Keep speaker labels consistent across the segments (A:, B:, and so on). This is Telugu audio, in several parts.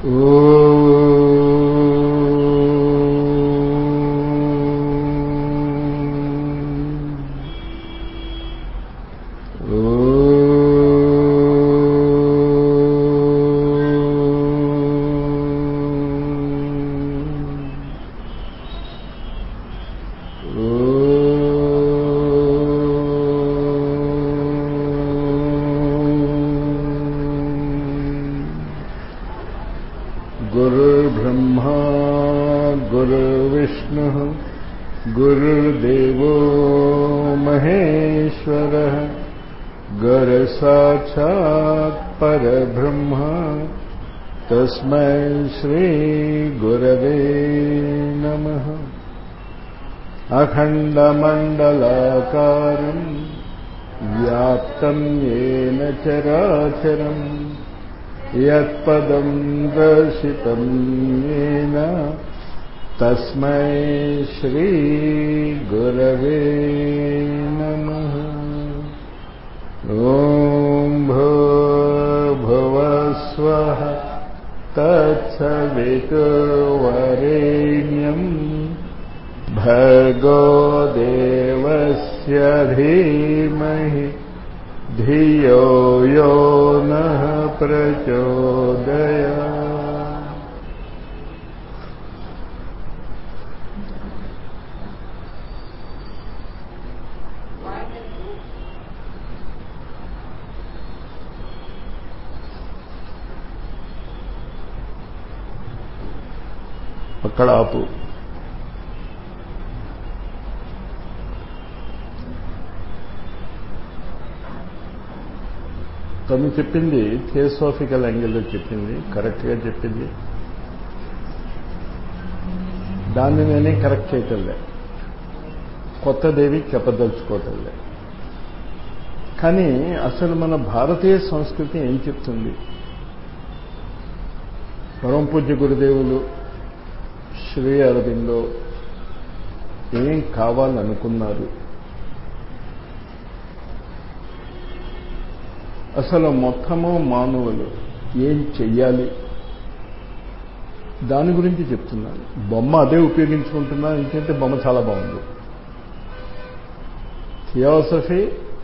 A: गुरुर्ब्रह्मा गुरुर्विष्णुः गुरुर्देवो महेश्वरः गुरुसाक्षात् परब्रह्म तस्मै श्रीगुरवे नमः अखण्डमण्डलाकारम् व्याप्तम् येन चराचरम् यत्पदं दर्शितं येन तस्मै श्रीगुरवे नमः ॐ भूर्भुवस्वः तत्सवितुर्वरेण्यम् भर्गो देवस्य धीमहि धियो यो नः प्रचोदया అక్కడ ఆపు తను చెప్పింది థియోసాఫికల్ యాంగిల్లో చెప్పింది కరెక్ట్గా చెప్పింది దాన్ని నేనే కరెక్ట్ చేయటంలే కొత్తదేవి చెప్పదలుచుకోవటంలే కానీ అసలు మన భారతీయ సంస్కృతి ఏం చెప్తుంది పరమ పూజ్య గురుదేవులు శ్రీ అరవిందో ఏం కావాలనుకున్నారు అసలు మొత్తము మానవులు ఏం చెయ్యాలి దాని గురించి చెప్తున్నాను బొమ్మ అదే ఉపయోగించుకుంటున్నా ఎందుకంటే బొమ్మ చాలా బాగుంది థియోసఫీ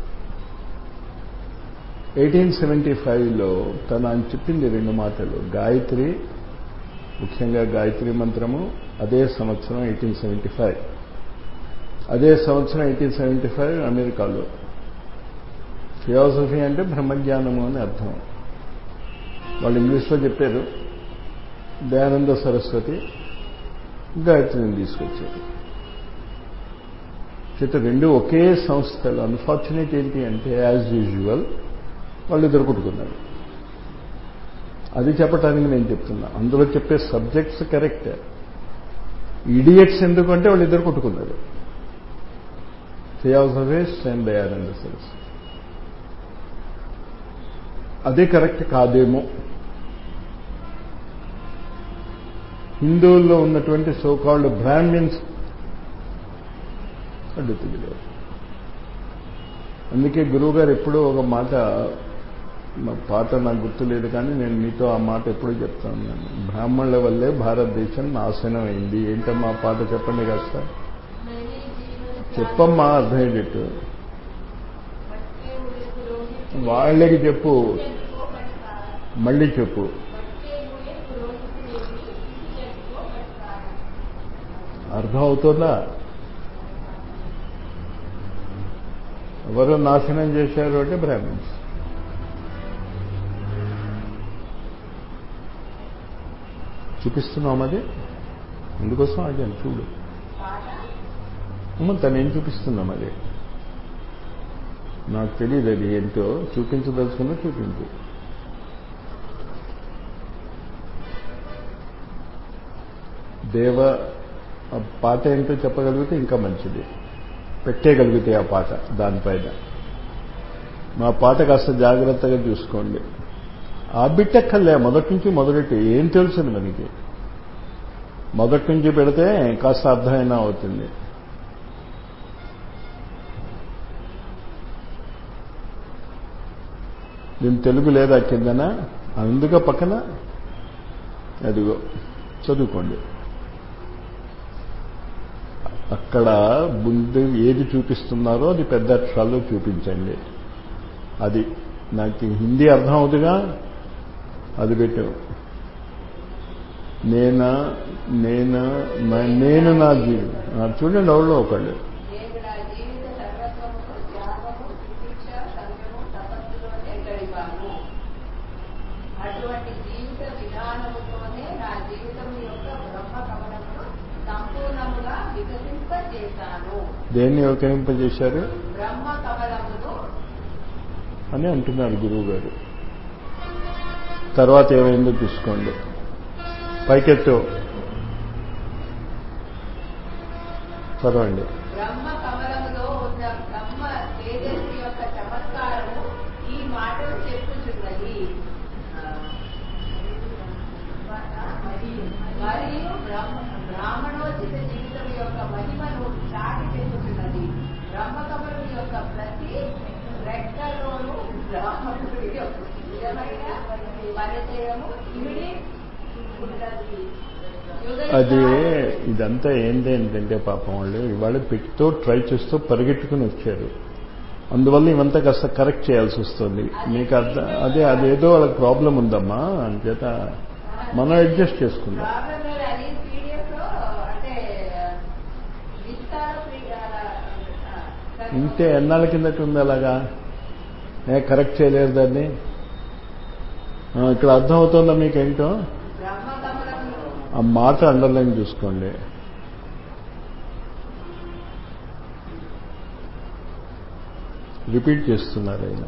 A: ఎయిటీన్ సెవెంటీ ఫైవ్లో తను ఆయన చెప్పింది రెండు మాటలు గాయత్రి ముఖ్యంగా గాయత్రి మంత్రము అదే సంవత్సరం ఎయిటీన్ సెవెంటీ ఫైవ్ అదే సంవత్సరం ఎయిటీన్ సెవెంటీ ఫైవ్ అమెరికాలో థియోసఫీ అంటే బ్రహ్మజ్ఞానము అని అర్థం వాళ్ళు ఇంగ్లీష్లో చెప్పారు దయానంద సరస్వతి గాయత్రిని తీసుకొచ్చారు చేత రెండు ఒకే సంస్థలు అన్ఫార్చునేట్ ఏంటి అంటే యాజ్ యూజువల్ వాళ్ళు ఇద్దరు కొట్టుకున్నారు అది చెప్పడానికి నేను చెప్తున్నా అందులో చెప్పే సబ్జెక్ట్స్ కరెక్ట్ ఇడియట్స్ ఎందుకంటే వాళ్ళు ఇద్దరు కొట్టుకున్నారు థియోసఫిస్ట్ అండ్ దయానంద సరస్వతి అదే కరెక్ట్ కాదేమో హిందువుల్లో ఉన్నటువంటి సోకాల్డ్ బ్రాహ్మిన్స్ అడ్డుతుంది అందుకే గురువుగారు ఎప్పుడూ ఒక మాట మా పాట నాకు గుర్తులేదు కానీ నేను మీతో ఆ మాట ఎప్పుడూ చెప్తా ఉన్నాను బ్రాహ్మణుల వల్లే భారతదేశం నాశనం అయింది ఏంటమ్మా ఆ పాట చెప్పండి కాస్త చెప్పమ్మా అర్థమయ్యేటట్టు వాళ్ళకి చెప్పు మళ్ళీ చెప్పు అర్థం అవుతుందా ఎవరు నాశనం చేశారు అంటే బ్రాహ్మిన్స్ చూపిస్తున్నాం అది ఎందుకోసం అడిగాను చూడు అమ్మ తను ఏం చూపిస్తున్నాం అది నాకు తెలియదు అది ఏంటో చూపించదలుచుకున్నా చూపించు దేవ ఆ పాట ఏంటో చెప్పగలిగితే ఇంకా మంచిది పెట్టేయగలిగితే ఆ పాట దానిపైన మా పాట కాస్త జాగ్రత్తగా చూసుకోండి ఆ బిట్టక్కర్లే మొదటి నుంచి మొదలెట్టి ఏం తెలుసుంది మనకి మొదటి నుంచి పెడితే కాస్త అర్థమైనా అవుతుంది నేను తెలుగు లేదా కిందన అందుక పక్కన అదిగో చదువుకోండి అక్కడ ముందు ఏది చూపిస్తున్నారో అది పెద్ద అక్షరాల్లో చూపించండి అది నాకు హిందీ అర్థం అవుతుగా అది పెట్టు నేనా నేనా నేను నా జీవితం చూడండి ఎవరో ఒకళ్ళు
B: నేను నా జీవిత సర్వస్వము త్యాగము శిక్ష సంయము తపస్సులోనే గడిపాను అటువంటి జీవిత విధానముతోనే నా జీవితం యొక్క బ్రహ్మ కమలమును సంపూర్ణముగా వికసింపజేశాను
A: దేన్ని వికరింపజేశారు
B: బ్రహ్మ కమలమును
A: అని అంటున్నారు గురువు గారు తర్వాత ఏమైందో చూసుకోండి పైకెత్తు చదవండి
B: బ్రహ్మ కమలములో ఉన్న బ్రహ్మ తేజస్సు యొక్క చమత్కారము ఈ మాటలు చెప్పుచున్నది మరియు బ్రహ్మ బ్రాహ్మణోచిత జీవితం యొక్క మహిమను చాటి చెప్పుచున్నది బ్రహ్మ కమలం యొక్క ప్రతి రెక్కలోనూ బ్రాహ్మణుడి యొక్క నిజమైన పరిచయము ఇమిడి ఉన్నది యుగ
A: అది
B: యుగాలు
A: ఇదంతా ఏంటి ఏంటంటే పాపం వాళ్ళు ఇవాళ పెట్టుతో ట్రై చేస్తూ పరిగెట్టుకుని వచ్చారు అందువల్ల ఇవంతా కాస్త కరెక్ట్ చేయాల్సి వస్తుంది మీకు అర్థం అదే అదేదో వాళ్ళకి ప్రాబ్లం ఉందమ్మా అంచేత మనం అడ్జస్ట్ చేసుకుందాం
B: ప్రాబ్లం లేదు అది పీడిఎఫ్ లో అంటే ఇస్తారో
A: ఇంతే ఎన్నాళ్ళ కిందట ఉంది అలాగా ఏ కరెక్ట్ చేయలేరు దాన్ని ఆ, ఇక్కడ అర్థం అవుతుందా మీకేంటో
B: బ్రహ్మ కమలంలో
A: ఆ మాట అండర్లైన్ చూసుకోండి రిపీట్ చేస్తున్నారు ఆయన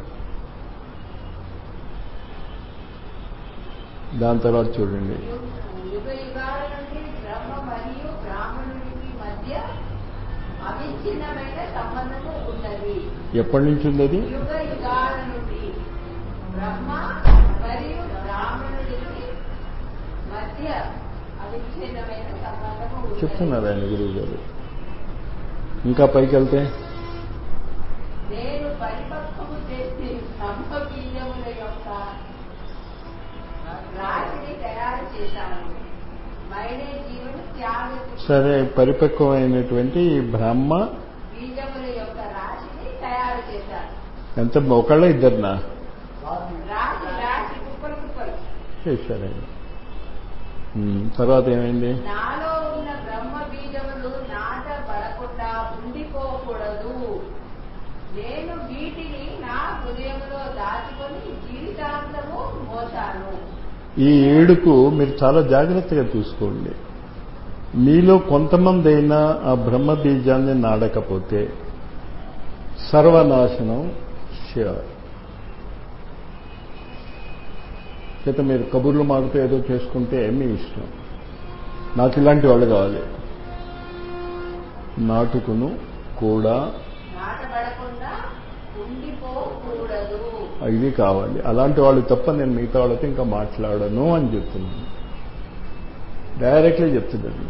A: దాని తర్వాత చూడండి
B: యుగ యుగాల నుండి బ్రహ్మ మరియు బ్రాహ్మణుడికి మధ్య అవిచ్ఛిన్నమైన సంబంధము ఉన్నది
A: ఎప్పటి నుంచి ఉంది అది
B: యుగ యుగాల నుండి బ్రహ్మ మరియు బ్రాహ్మణుడికి మధ్య అవిచ్ఛిన్నమైన సంబంధము ఉన్నది
A: చెప్తున్నారు ఆయన గురువు గారు ఇంకా పైకి వెళ్తే
B: నేను పరిపక్వము చేసి సంభవీయముల యొక్క రాశిని తయారు చేశాను మైనే జీవన త్యాగ
A: సరే పరిపక్వమైనటువంటి ఈ బ్రహ్మ
B: బీజముల యొక్క రాశిని తయారు చేశాను
A: ఎంత ఒకళ్ళ ఇద్దరినా
B: రాశి రాశి కుప్పలు కుప్పలు
A: చేశారు ఆయన ఉమ్, తర్వాత ఏమైంది
B: నాలో ఉన్న బ్రహ్మ బీజములు నాటబడకుండా ఉండిపోకూడదు నేను వీటిని నా హృదయంలో దాచుకొని జీవితాంతము మోసాను
A: ఈ ఏడుకు మీరు చాలా జాగ్రత్తగా చూసుకోండి మీలో కొంతమంది అయినా ఆ బ్రహ్మ బీజాన్ని నాడకపోతే సర్వనాశనం ష్యూర్ చేత మీరు కబుర్లు మాడుతూ ఏదో చేసుకుంటే మీ ఇష్టం నాకు ఇలాంటి వాళ్ళు కావాలి నాటుకును కూడా
B: నాటబడకుండా ఉండిపోకూడదు
A: ఇది కావాలి అలాంటి వాళ్ళు తప్ప నేను మిగతా వాళ్ళతో ఇంకా మాట్లాడను అని చెప్తున్నాను డైరెక్ట్లీ చెప్తున్నాను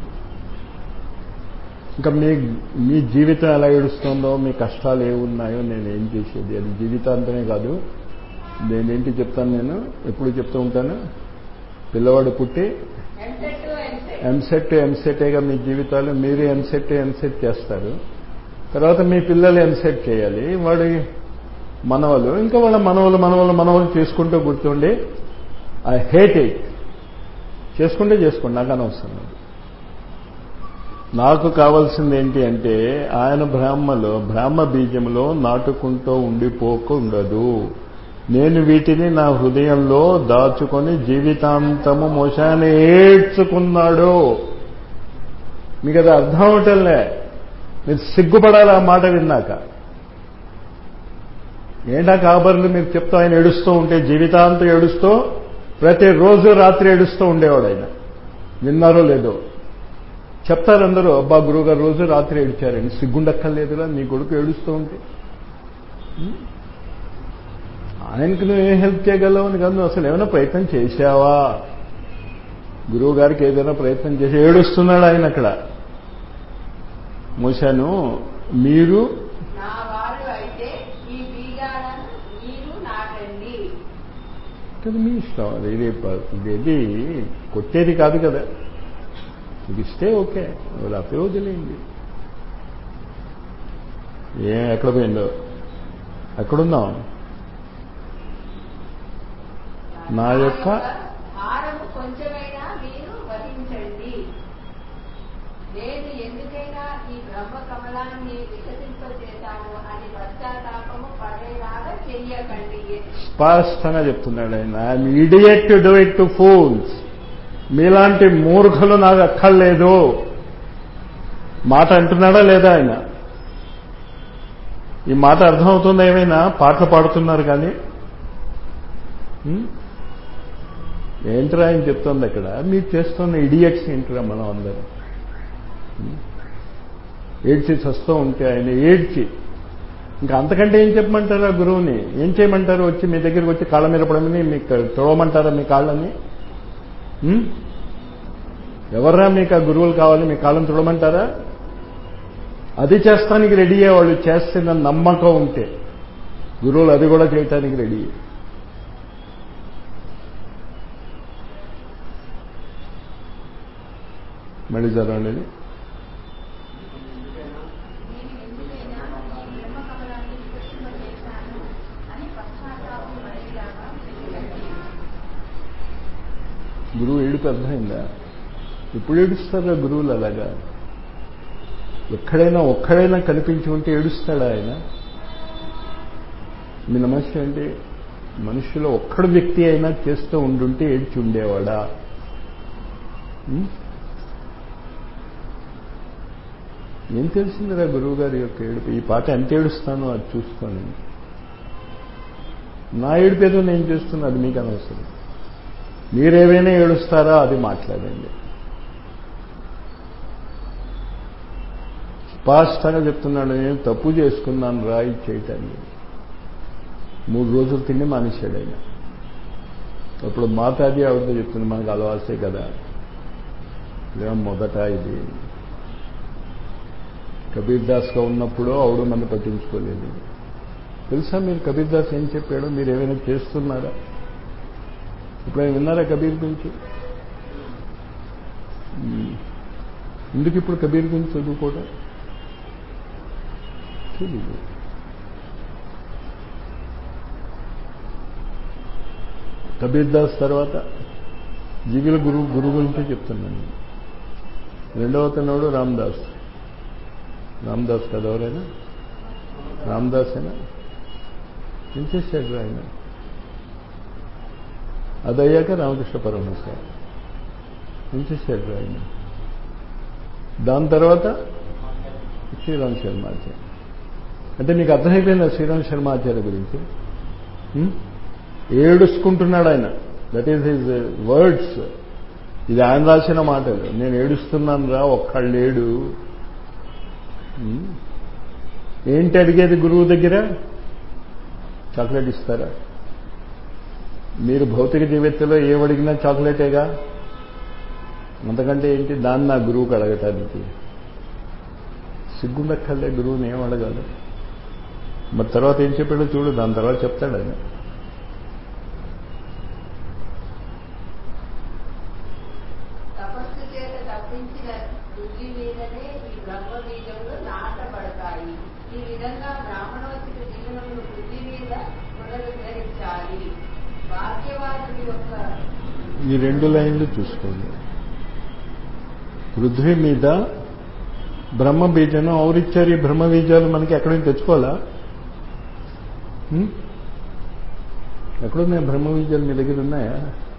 A: ఇంకా మీ మీ జీవితం ఎలా ఏడుస్తుందో మీ కష్టాలు ఏమున్నాయో నేను ఏం చేసేది అది జీవితాంతమే కాదు నేనేంటి చెప్తాను నేను ఎప్పుడు చెప్తూ ఉంటాను పిల్లవాడు పుట్టి
B: ఎంసెట్ ఎంసెట్
A: ఎంసెట్ ఎంసెటేగా మీ జీవితాలు మీరు ఎంసెట్ ఎంసెట్ చేస్తారు తర్వాత మీ పిల్లలు ఎంసెట్ చేయాలి వాడి మనవలు ఇంకా వాళ్ళ మనవలు మనవలు మనవలు చేసుకుంటూ గుర్తుండి ఐ హేట్ ఇట్ చేసుకుంటే చేసుకోండి నాకు అనవసరం లేదు నాకు కావాల్సింది ఏంటి అంటే ఆయన బ్రాహ్మలో బ్రాహ్మ బీజంలో నాటుకుంటూ ఉండిపోకుండదు నేను వీటిని నా హృదయంలో దాచుకొని జీవితాంతము మోసాన్ని ఏడ్చుకున్నాడు మీకు అది అర్థం అవటంలే మీరు సిగ్గుపడాలి ఆ మాట విన్నాక ఏంటా కాబర్లు మీరు చెప్తూ ఆయన ఏడుస్తూ ఉంటే జీవితాంతం ఏడుస్తూ ప్రతిరోజు రాత్రి ఏడుస్తూ ఉండేవాడు ఆయన విన్నారో లేదో చెప్తారు అందరూ అబ్బా గురువుగారు రోజు రాత్రి ఏడిచారండి సిగ్గుండక్కర్లేదురా నీ కొడుకు ఏడుస్తూ ఉంటే ఉం? ఆయనకు నువ్వు ఏం హెల్ప్ చేయగలవు అని కాదు నువ్వు అసలు ఏమైనా ప్రయత్నం చేశావా గురువు గారికి ఏదైనా ప్రయత్నం చేసి ఏడుస్తున్నాడు ఆయన అక్కడ మూశాను మీరు
B: నా వారు అయితే ఈ బీజాలను మీరు నాటండి
A: అది మీ ఇష్టం అది ఇది ఇది కొట్టేది కాదు కదా మీకు ఇస్తే ఓకే లేకపోతే వదిలేయండి ఏ ఎక్కడ పోయిందో ఎక్కడున్నాం నా యొక్క
B: భారము కొంచెమైనా మీరు వహించండి నేను ఎందుకైనా ఈ బ్రహ్మ కమలాన్ని వికసింపచేశాను అని పశ్చాత్తాపము పడేలాగా చెయ్యకండి
A: స్పష్టంగా చెప్తున్నాడు ఆయన I'm idiot to do it to fools మీలాంటి మూర్ఖులు నాకు అక్కర్లేదు మాట అంటున్నాడా లేదా ఆయన ఈ మాట అర్థమవుతుందా ఏమైనా పాటలు పాడుతున్నారు కానీ హ్మ్? ఏంట్రా ఆయన చెప్తోంది అక్కడ మీరు చేస్తున్న ఇడియట్స్ ఏంట్రా మనం అందరం హ్మ్? ఏడ్చి చస్తూ ఉంటే ఆయన ఏడ్చి ఇంకా అంతకంటే ఏం చెప్పమంటారా గురువుని ఏం చేయమంటారు వచ్చి మీ దగ్గరికి వచ్చి కాళ్ళ మీద పడమని మీకు తుడవమంటారా మీ కాళ్ళని హ్మ్? ఎవర్రా మీకు ఆ గురువులు కావాలి మీ కాళ్ళని తుడమంటారా అది చేస్తానికి రెడీ వాళ్ళు చేస్తున్న నమ్మకం ఉంటే గురువులు అది కూడా చేయటానికి రెడీ మళ్ళీ చదవండి ఇది.
B: నేను ఎందుకైనా ఈ బ్రహ్మ కమలాన్ని వికసింపచేశాను అని పశ్చాత్తాపం పడేలాగా చెయ్యకండి
A: గురువు ఏడుపు అర్థమైందా ఎప్పుడు ఏడుస్తారా గురువులు అలాగా ఎక్కడైనా ఒక్కడైనా కనిపించి ఉంటే ఏడుస్తాడా ఆయన మీ నమస్తే అంటే మనుషులో ఒక్కడు వ్యక్తి అయినా చేస్తూ ఉండుంటే ఏడ్చి ఉండేవాడా ఉం? ఏం తెలిసిందిరా గురువు గారి యొక్క ఏడుపు ఈ పాట ఎంత ఏడుస్తానో అది చూస్తాను నా ఏడుపు ఏదో నేను చేస్తున్నా అది మీకు అనవసరం మీరేమైనా ఏడుస్తారా అది మాట్లాడండి స్పష్టంగా చెప్తున్నాడు నేను తప్పు చేసుకున్నాను రా ఇది చేయటాన్ని మూడు రోజులు తిండి మానేశాడు ఆయన అప్పుడు మాతాజీ ఆవిడతో చెప్తుంది మనకు అలవాసే కదా ఇదేమో మొదట ఇది కబీర్ దాస్గా ఉన్నప్పుడు ఆవిడ నన్ను పట్టించుకోలేదు తెలుసా మీరు కబీర్ దాస్ ఏం చెప్పాడో మీరు ఏమైనా చేస్తున్నారా ఇప్పుడు ఆయన విన్నారా కబీర్ గురించి ఉమ్. ఎందుకు ఇప్పుడు కబీర్ గురించి చదువుకోవడం తెలీదు కబీర్ దాస్ తర్వాత జిగిల గురువు గురువు గురించి చెప్తున్నాను రెండవ తనోడు రామ్దాస్ రామ్దాస్ కదా ఎవరైనా రామ్దాస్ అయినా ఏం చేశాడు ఆయన అదయ్యాక రామకృష్ణ పరమహంస ఏం చేశాడు ఆయన దాని తర్వాత శ్రీరామ్ శర్మాచార్య అంటే మీకు అర్థమైపోయిందా శ్రీరామ్ శర్మాచార్య గురించి హ్మ్? ఏడుచుకుంటున్నాడు ఆయన దట్ ఈస్ హిజ్ వర్డ్స్ ఇది ఆయన రాసిన మాటలు నేను ఏడుస్తున్నాను రా ఒక్కళ్ళేడు హ్మ్? ఏంటి అడిగేది గురువు దగ్గర చాక్లెట్ ఇస్తారా మీరు భౌతిక జీవితంలో ఏమడిగినా చాక్లెటేగా అంతకంటే ఏంటి దాన్ని నా గురువుకి అడగటానికి సిగ్గుండక్కర్లే గురువుని ఏం అడగాలి మరి తర్వాత ఏం చెప్పాడో చూడు దాని తర్వాత చెప్తాడు ఆయన
B: తపస్సు చేత తప్పించిన బుద్ధి మీదనే ఈ బ్రహ్మ బీజములు నాటబడతాయి ఈ విధంగా బ్రాహ్మణోచిత జీవనమును బుద్ధి మీద పునరుద్ధరించాలి భాగ్యవాదుడి యొక్క
A: ఈ రెండు లైన్లు చూసుకోండి పృథ్వీ మీద బ్రహ్మ బీజం ఎవరిచ్చారు ఈ బ్రహ్మ బీజాలు మనకి ఎక్కడి నుంచి తెచ్చుకోవాలా హ్మ్? ఎక్కడున్నాయి బ్రహ్మ బీజాలు మీ దగ్గర ఉన్నాయా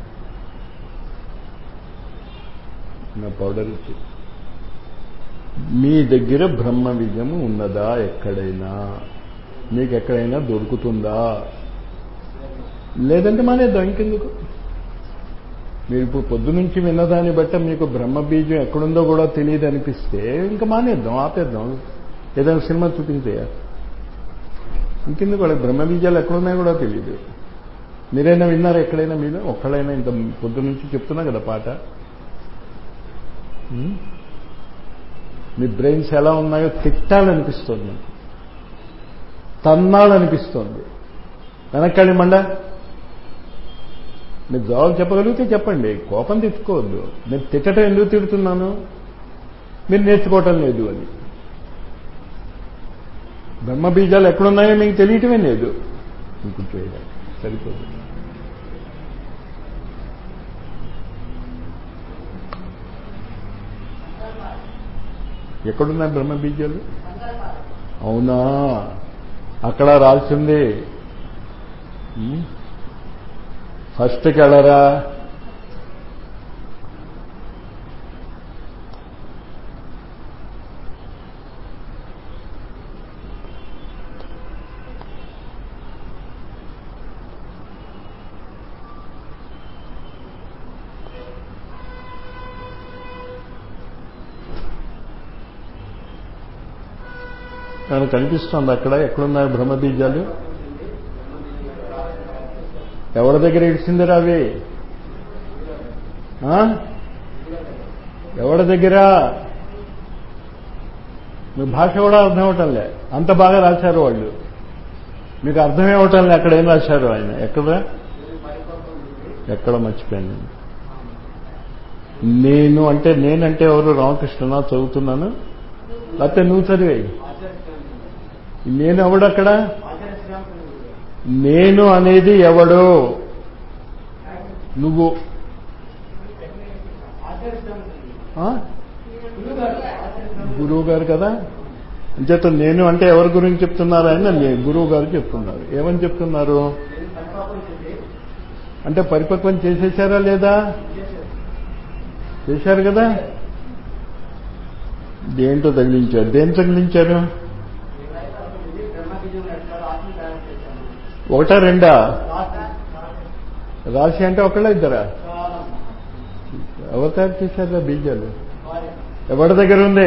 A: నా పౌడర్ ఇచ్చి మీ దగ్గర బ్రహ్మ బీజము ఉన్నదా ఎక్కడైనా మీకు ఎక్కడైనా దొరుకుతుందా లేదంటే మానేద్దాం ఇంకెందుకు మీరు ఇప్పుడు పొద్దు నుంచి విన్నదాన్ని బట్టి మీకు బ్రహ్మ బీజం ఎక్కడుందో కూడా తెలియదు అనిపిస్తే ఇంకా మానేద్దాం ఆపేద్దాం ఏదైనా సినిమా చూపించే ఇంకెందుకు వాళ్ళకి బ్రహ్మ బీజాలు ఎక్కడున్నాయో కూడా తెలియదు మీరైనా విన్నారా ఎక్కడైనా మీరు ఒక్కడైనా ఇంత పొద్దు నుంచి చెప్తున్నా కదా పాట ఉం? మీ బ్రెయిన్స్ ఎలా ఉన్నాయో తిట్టాలనిపిస్తుంది నాకు తన్నాలనిపిస్తోంది వెనక్కాడి మండ మీరు జవాబు చెప్పగలిగితే చెప్పండి కోపం తెచ్చుకోవద్దు నేను తిట్టడం ఎందుకు తిడుతున్నాను మీరు నేర్చుకోవటం లేదు అని బ్రహ్మ బీజాలు ఎక్కడున్నాయో మీకు తెలియటమే లేదు ఇంకొంచెం సరిపోదు ఎక్కడున్నాయి బ్రహ్మ బీజాలు అవునా అక్కడ రాల్సింది ఫస్ట్కి వెళ్ళరా కానీ కనిపిస్తుంది అక్కడ ఎక్కడున్నాయి బ్రహ్మ బీజాలు ఎవరి దగ్గర ఇడిచిందిరా అవి ఆ? ఎవరి దగ్గర మీ భాష కూడా అర్థం అవటంలే అంత బాగా రాశారు వాళ్ళు మీకు అర్థమే అవటంలే అక్కడ ఏం రాశారు ఆయన ఎక్కడ ఎక్కడ మర్చిపోయాను నేను అంటే నేనంటే ఎవరు రామకృష్ణనా చదువుతున్నాను లేకపోతే నువ్వు చదివాయి నేను ఎవడక్కడ నేను అనేది ఎవడు నువ్వు ఆ? గురువు గారు కదా అంచేత నేను అంటే ఎవరి గురించి చెప్తున్నారు ఆయన నే- గురువు గారు చెప్తున్నారు ఏమని చెప్తున్నారు అంటే పరిపక్వం చేసేసారా లేదా చేశారు కదా దేంటో తగిలించారు దేని తగిలించారు ఒకటా రెండా రాశి అంటే ఒకళ్ళ ఇద్దరా ఎవరు తయారు చేశారు బీజాలు ఎవరి దగ్గర ఉంది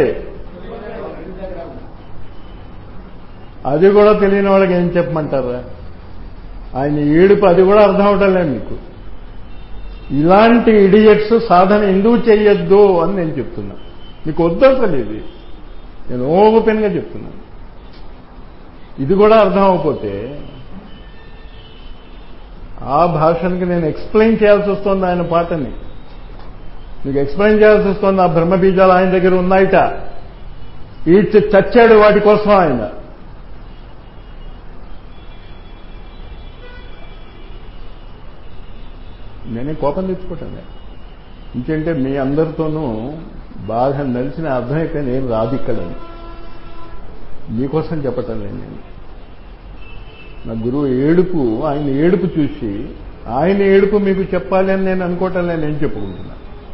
A: అది కూడా తెలియని వాళ్ళకి ఏం చెప్పమంటారా ఆయన ఏడుపు అది కూడా అర్థం అవటంలే మీకు ఇలాంటి ఇడియట్స్ సాధన ఎందుకు చెయ్యొద్దు అని నేను చెప్తున్నా మీకు వద్దు అసలు ఇది నేను ఓపెన్గా చెప్తున్నాను ఇది కూడా అర్థం అవ్వకపోతే ఆ భాషనికి నేను ఎక్స్ప్లెయిన్ చేయాల్సి వస్తుంది ఆయన పాటని మీకు ఎక్స్ప్లెయిన్ చేయాల్సి వస్తుంది ఆ బ్రహ్మ బీజాలు ఆయన దగ్గర ఉన్నాయిట ఈ చచ్చాడు వాటి కోసం ఆయన నేనే కోపం తెచ్చుకోవటంలే ఇంకేంటే మీ అందరితోనూ బాగా నలిసిన అర్థం అయిపోయింది ఏం రాదు ఇక్కడ మీకోసం చెప్పటం లేదు నేను నా గురువు ఏడుపు ఆయన ఏడుపు చూసి ఆయన ఏడుపు మీకు చెప్పాలి అని నేను అనుకోవటం లేదు నేను చెప్పుకుంటున్నా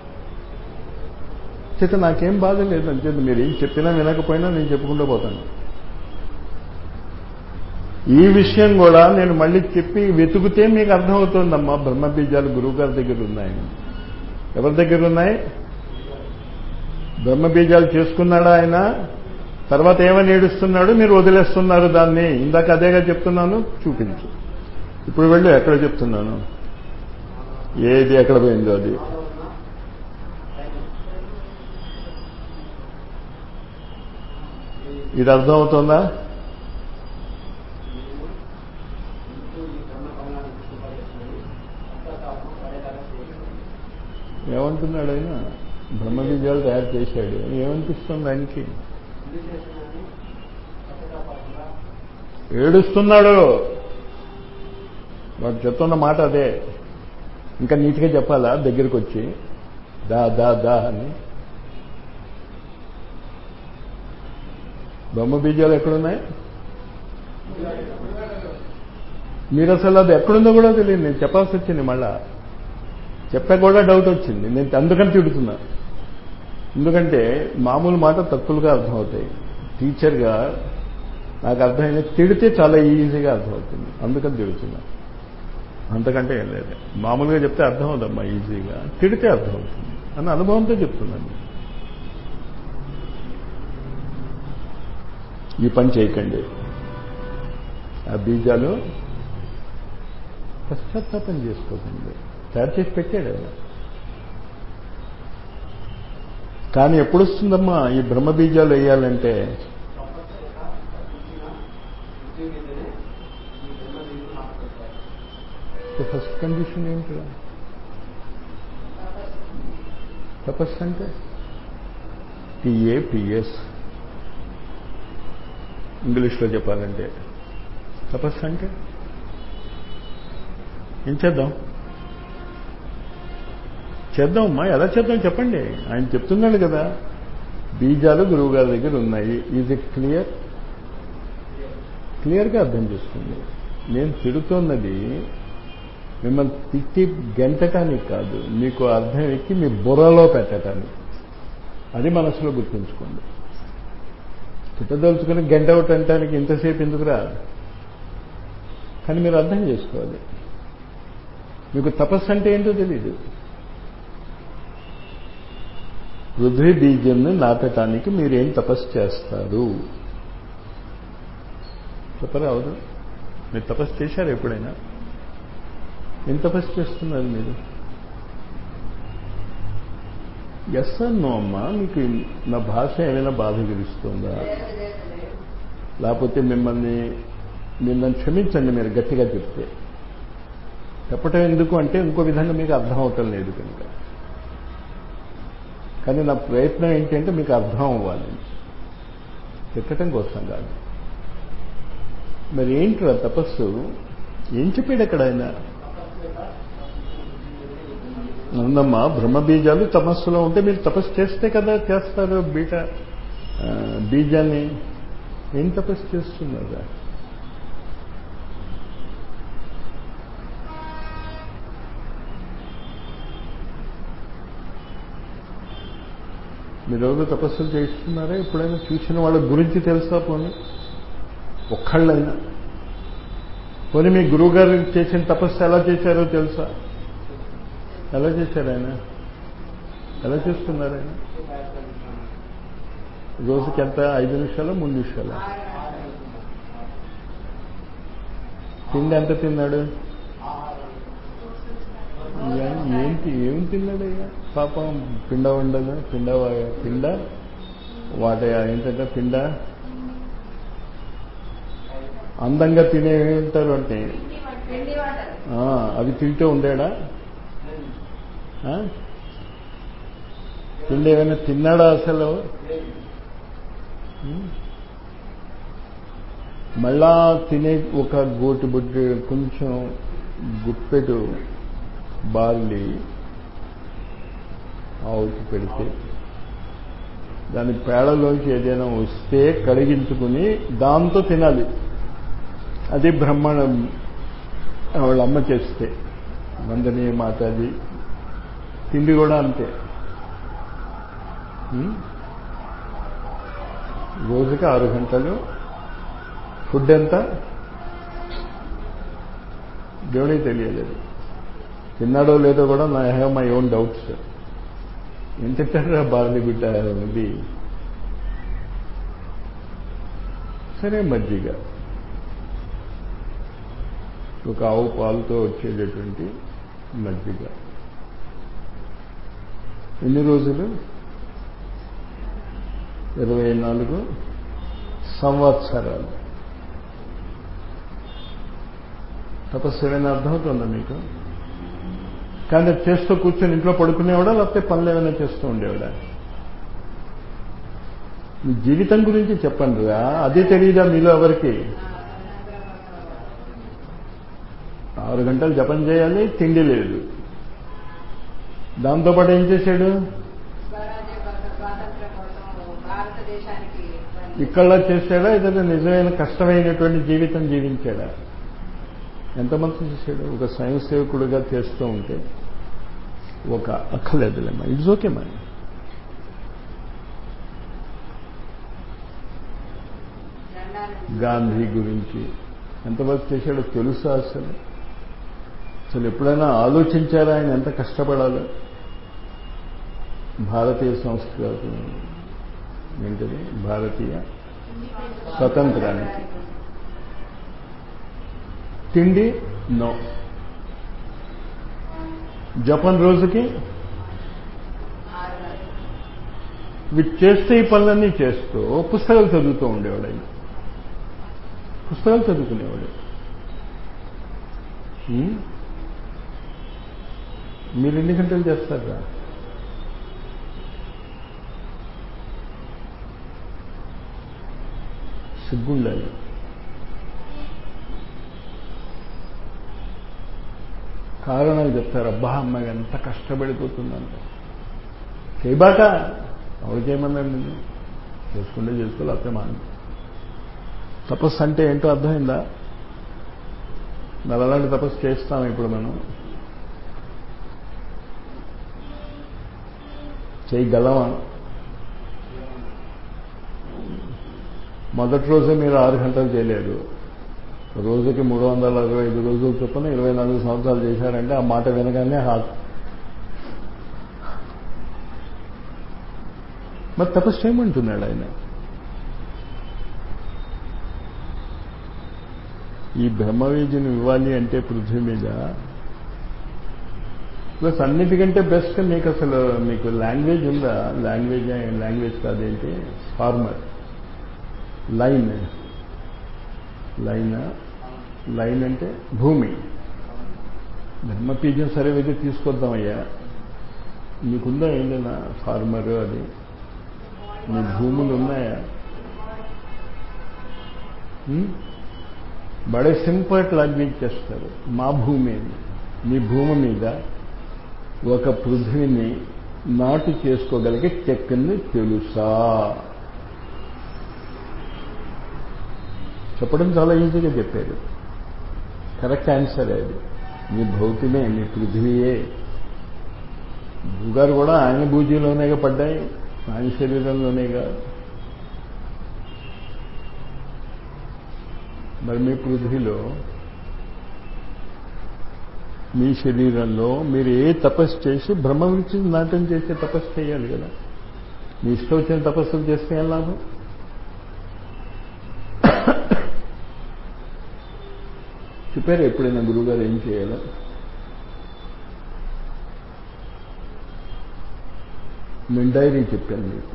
A: చేత నాకేం బాధ లేదు అంచేత మీరు ఏం చెప్పినా వినకపోయినా నేను చెప్పుకుంటూ పోతాను ఈ విషయం కూడా నేను మళ్ళీ చెప్పి వెతుకుతే మీకు అర్థమవుతుందమ్మా బ్రహ్మబీజాలు గురువు గారి దగ్గర ఉన్నాయని ఎవరి దగ్గర ఉన్నాయి బ్రహ్మబీజాలు చేసుకున్నాడా ఆయన తర్వాత ఏమని ఏడుస్తున్నాడు మీరు వదిలేస్తున్నారు దాన్ని ఇందాక అదేగా చెప్తున్నాను చూపించు ఇప్పుడు వెళ్ళు ఎక్కడ చెప్తున్నాను ఏది ఎక్కడ పోయిందో అది ఇది అర్థమవుతుందా ఏమంటున్నాడు ఆయన బ్రహ్మ బీజాలు తయారు చేశాడు ఏమనిపిస్తుంది ఆయనకి ఏడుస్తున్నాడు వాడు చెప్తున్న మాట అదే ఇంకా నీట్గా చెప్పాలా దగ్గరికి వచ్చి దా దా దా అని బ్రహ్మ బీజాలు ఎక్కడున్నాయి మీరు అసలు అది ఎక్కడుందో కూడా తెలియదు నేను చెప్పాల్సి వచ్చింది మళ్ళా చెప్పా కూడా డౌట్ వచ్చింది నేను అందుకని తిడుతున్నా ఎందుకంటే మామూలు మాట తప్పులుగా అర్థమవుతాయి టీచర్గా నాకు అర్థమైన తిడితే చాలా ఈజీగా అర్థమవుతుంది అందుకని తిడుతున్నా అంతకంటే ఏం లేదు మామూలుగా చెప్తే అర్థం అవుదమ్మా ఈజీగా తిడితే అర్థమవుతుంది అన్న అనుభవంతో చెప్తున్నాను ఈ పని చేయకండి ఆ బీజాలు పశ్చాత్తాపం చేసుకోకండి తయారు చేసి పెట్టాడు ఆయన కానీ ఎప్పుడు వస్తుందమ్మా ఈ బ్రహ్మ బీజాలు వేయాలంటే ఫస్ట్ కండిషన్ ఏంటి తపస్సు అంటే టిఏపిఎస్ ఇంగ్లీష్లో చెప్పాలంటే తపస్సు అంటే ఏం చేద్దాం చేద్దాం అమ్మా ఎలా చేద్దాం చెప్పండి ఆయన చెప్తున్నాడు కదా బీజాలు గురువు గారి దగ్గర ఉన్నాయి ఈజ్ ఇట్ క్లియర్ క్లియర్గా అర్థం చేసుకోండి నేను తిడుతున్నది మిమ్మల్ని తిట్టి గెంటటానికి కాదు మీకు అర్థం ఎక్కి మీ బుర్రలో పెట్టటానికి అది మనసులో గుర్తుంచుకోండి తిట్టదలుచుకుని గంట ఒకటి అంటానికి ఇంతసేపు ఎందుకురా కానీ మీరు అర్థం చేసుకోవాలి మీకు తపస్సు అంటే ఏంటో తెలియదు పృథ్వీ బీజంని నాటటానికి మీరేం తపస్సు చేస్తారు చెప్పరా అవును మీరు తపస్సు చేశారు ఎప్పుడైనా ఏం తపస్సు చేస్తున్నారు మీరు ఎస్ నో అమ్మా మీకు నా భాష ఏమైనా బాధ గెలుస్తుందా లేకపోతే మిమ్మల్ని మీరు నన్ను క్షమించండి మీరు గట్టిగా చెప్తే చెప్పటం ఎందుకు అంటే ఇంకో విధంగా మీకు అర్థం అవటం లేదు కనుక కానీ నా ప్రయత్నం ఏంటంటే మీకు అర్థం అవ్వాలి తిట్టడం కోసం కాదు మరి ఏంట్రా తపస్సు ఏం చెప్పాడు అక్కడ ఆయన ఉందమ్మా బ్రహ్మబీజాలు తపస్సులో ఉంటే మీరు తపస్సు చేస్తే కదా చేస్తారు బీట బీజాన్ని ఏం తపస్సు చేస్తున్నారా మీరు ఎవరు తపస్సులు చేస్తున్నారా ఎప్పుడైనా చూసిన వాళ్ళ గురించి తెలుసా పోనీ ఒక్కళ్ళైనా పోనీ మీ గురువుగారు చేసిన తపస్సు ఎలా చేశారో తెలుసా ఎలా చేశారు ఆయన ఎలా చేస్తున్నారు ఆయన రోజుకి ఎంత ఐదు నిమిషాలు మూడు నిమిషాలు తిండి ఎంత తిన్నాడు ఏంటి ఏం తిన్నాడు అయ్యా పాపం పిండ ఉండదు పిండ పిండ వాట ఏంటంటే పిండ అందంగా తినే ఉంటారు అంటే అవి తింటూ ఉండేడా తిండి ఏమైనా తిన్నాడా అసలు మళ్ళా తినే ఒక గోటి బుడ్డి కొంచెం గుప్పెడు బార్లీ ఆవుకి పెడితే దాని పేడలోంచి ఏదైనా వస్తే కడిగించుకుని దాంతో తినాలి అది బ్రహ్మాండం వాళ్ళ అమ్మ చేస్తే మందని మాతాది తిండి కూడా అంతే రోజుకి ఆరు గంటలు ఫుడ్ ఎంత దేవుడికి తెలియలేదు తిన్నాడో లేదో కూడా నా హ్యావ్ మై ఓన్ డౌట్స్ ఏం తింటారా బార్లీ బిడ్డ ఇది సరే మజ్జిగ ఒక ఆవు పాలతో వచ్చేటటువంటి మజ్జిగ ఎన్ని రోజులు ఇరవై నాలుగు సంవత్సరాలు తపస్సు ఏమైనా అర్థమవుతుందా మీకు కానీ అది చేస్తూ కూర్చొని ఇంట్లో పడుకునేవాడా లేకపోతే పనులు ఏమైనా చేస్తూ ఉండేవాడా మీ జీవితం గురించి చెప్పండి రా అది తెలియదా మీలో ఎవరికి ఆరు గంటలు జపం చేయాలి తిండి లేదు దాంతోపాటు ఏం చేశాడు ఇక్కడ చేశాడా ఏదైనా నిజమైన కష్టమైనటువంటి జీవితం జీవించాడా ఎంతమంది చేశాడు ఒక స్వయం సేవకుడుగా చేస్తూ ఉంటే ఒక అక్కర్లేదులేమ్మా ఇట్స్ ఓకే మరి గాంధీ గురించి ఎంతవరకు చేశాడో తెలుసా అసలు అసలు ఎప్పుడైనా ఆలోచించారా ఆయన ఎంత కష్టపడాలో భారతీయ సంస్కృతి ఏంటది భారతీయ స్వతంత్రానికి తిండి నో జపన్ రోజుకి వీటి చేస్తే ఈ పనులన్నీ చేస్తూ పుస్తకాలు చదువుతూ ఉండేవాడు ఆయన పుస్తకాలు చదువుకునేవాడు మీరు ఎన్ని గంటలు చేస్తారా సిగ్గుండాలి కారణాలు చెప్తారు అబ్బా అమ్మాయి ఎంత కష్టపడిపోతుందంట చేయబాక ఎవరు చేయమన్నాడు నిన్ను చేసుకుంటే చేసుకో లేకపోతే మాను తపస్సు అంటే ఏంటో అర్థమైందా మరి అలాంటి తపస్సు చేస్తాం ఇప్పుడు మనం చేయగలమా మొదటి రోజే మీరు ఆరు గంటలు చేయలేరు రోజుకి మూడు వందల అరవై ఐదు రోజులు చొప్పున ఇరవై నాలుగు సంవత్సరాలు చేశారంటే ఆ మాట వినగానే హాత్ మరి తపస్సు చేయమంటున్నాడు ఆయన ఈ బ్రహ్మవీజిని ఇవ్వాలి అంటే పృథ్వీ మీద ప్లస్ అన్నిటికంటే బెస్ట్ మీకు అసలు మీకు లాంగ్వేజ్ ఉందా లాంగ్వేజ్ లాంగ్వేజ్ కాదేంటి ఫార్మర్ లైన్ లైన్ లైన్ అంటే భూమి బ్రహ్మపీజం సరే అయితే తీసుకొద్దామయ్యా మీకుందా ఏంటన్నా ఫార్మర్ అది మీ భూములు ఉన్నాయా బడే సింపుల్ లాంగ్వేజ్ చేస్తారు మా భూమి మీ భూమి మీద ఒక పృథ్వీని నాటు చేసుకోగలిగే టెక్ని తెలుసా చెప్పడం చాలా ఈజీగా చెప్పారు కరెక్ట్ ఆన్సర్ అది మీ భౌతిమే మీ పృథ్వీయే భూగారు కూడా ఆయన భూజీలోనేగా పడ్డాయి ఆయన శరీరంలోనేగా మరి మీ పృథ్వీలో మీ శరీరంలో మీరు ఏ తపస్సు చేసి బ్రహ్మ విడిచి నాట్యం చేసే తపస్సు చేయాలి కదా మీ ఇష్టం వచ్చిన తపస్సులు చేస్తే ఏం లాభం చెప్పారు ఎప్పుడైనా గురువుగారు ఏం చేయాలో నేను డైరీ చెప్పాను మీకు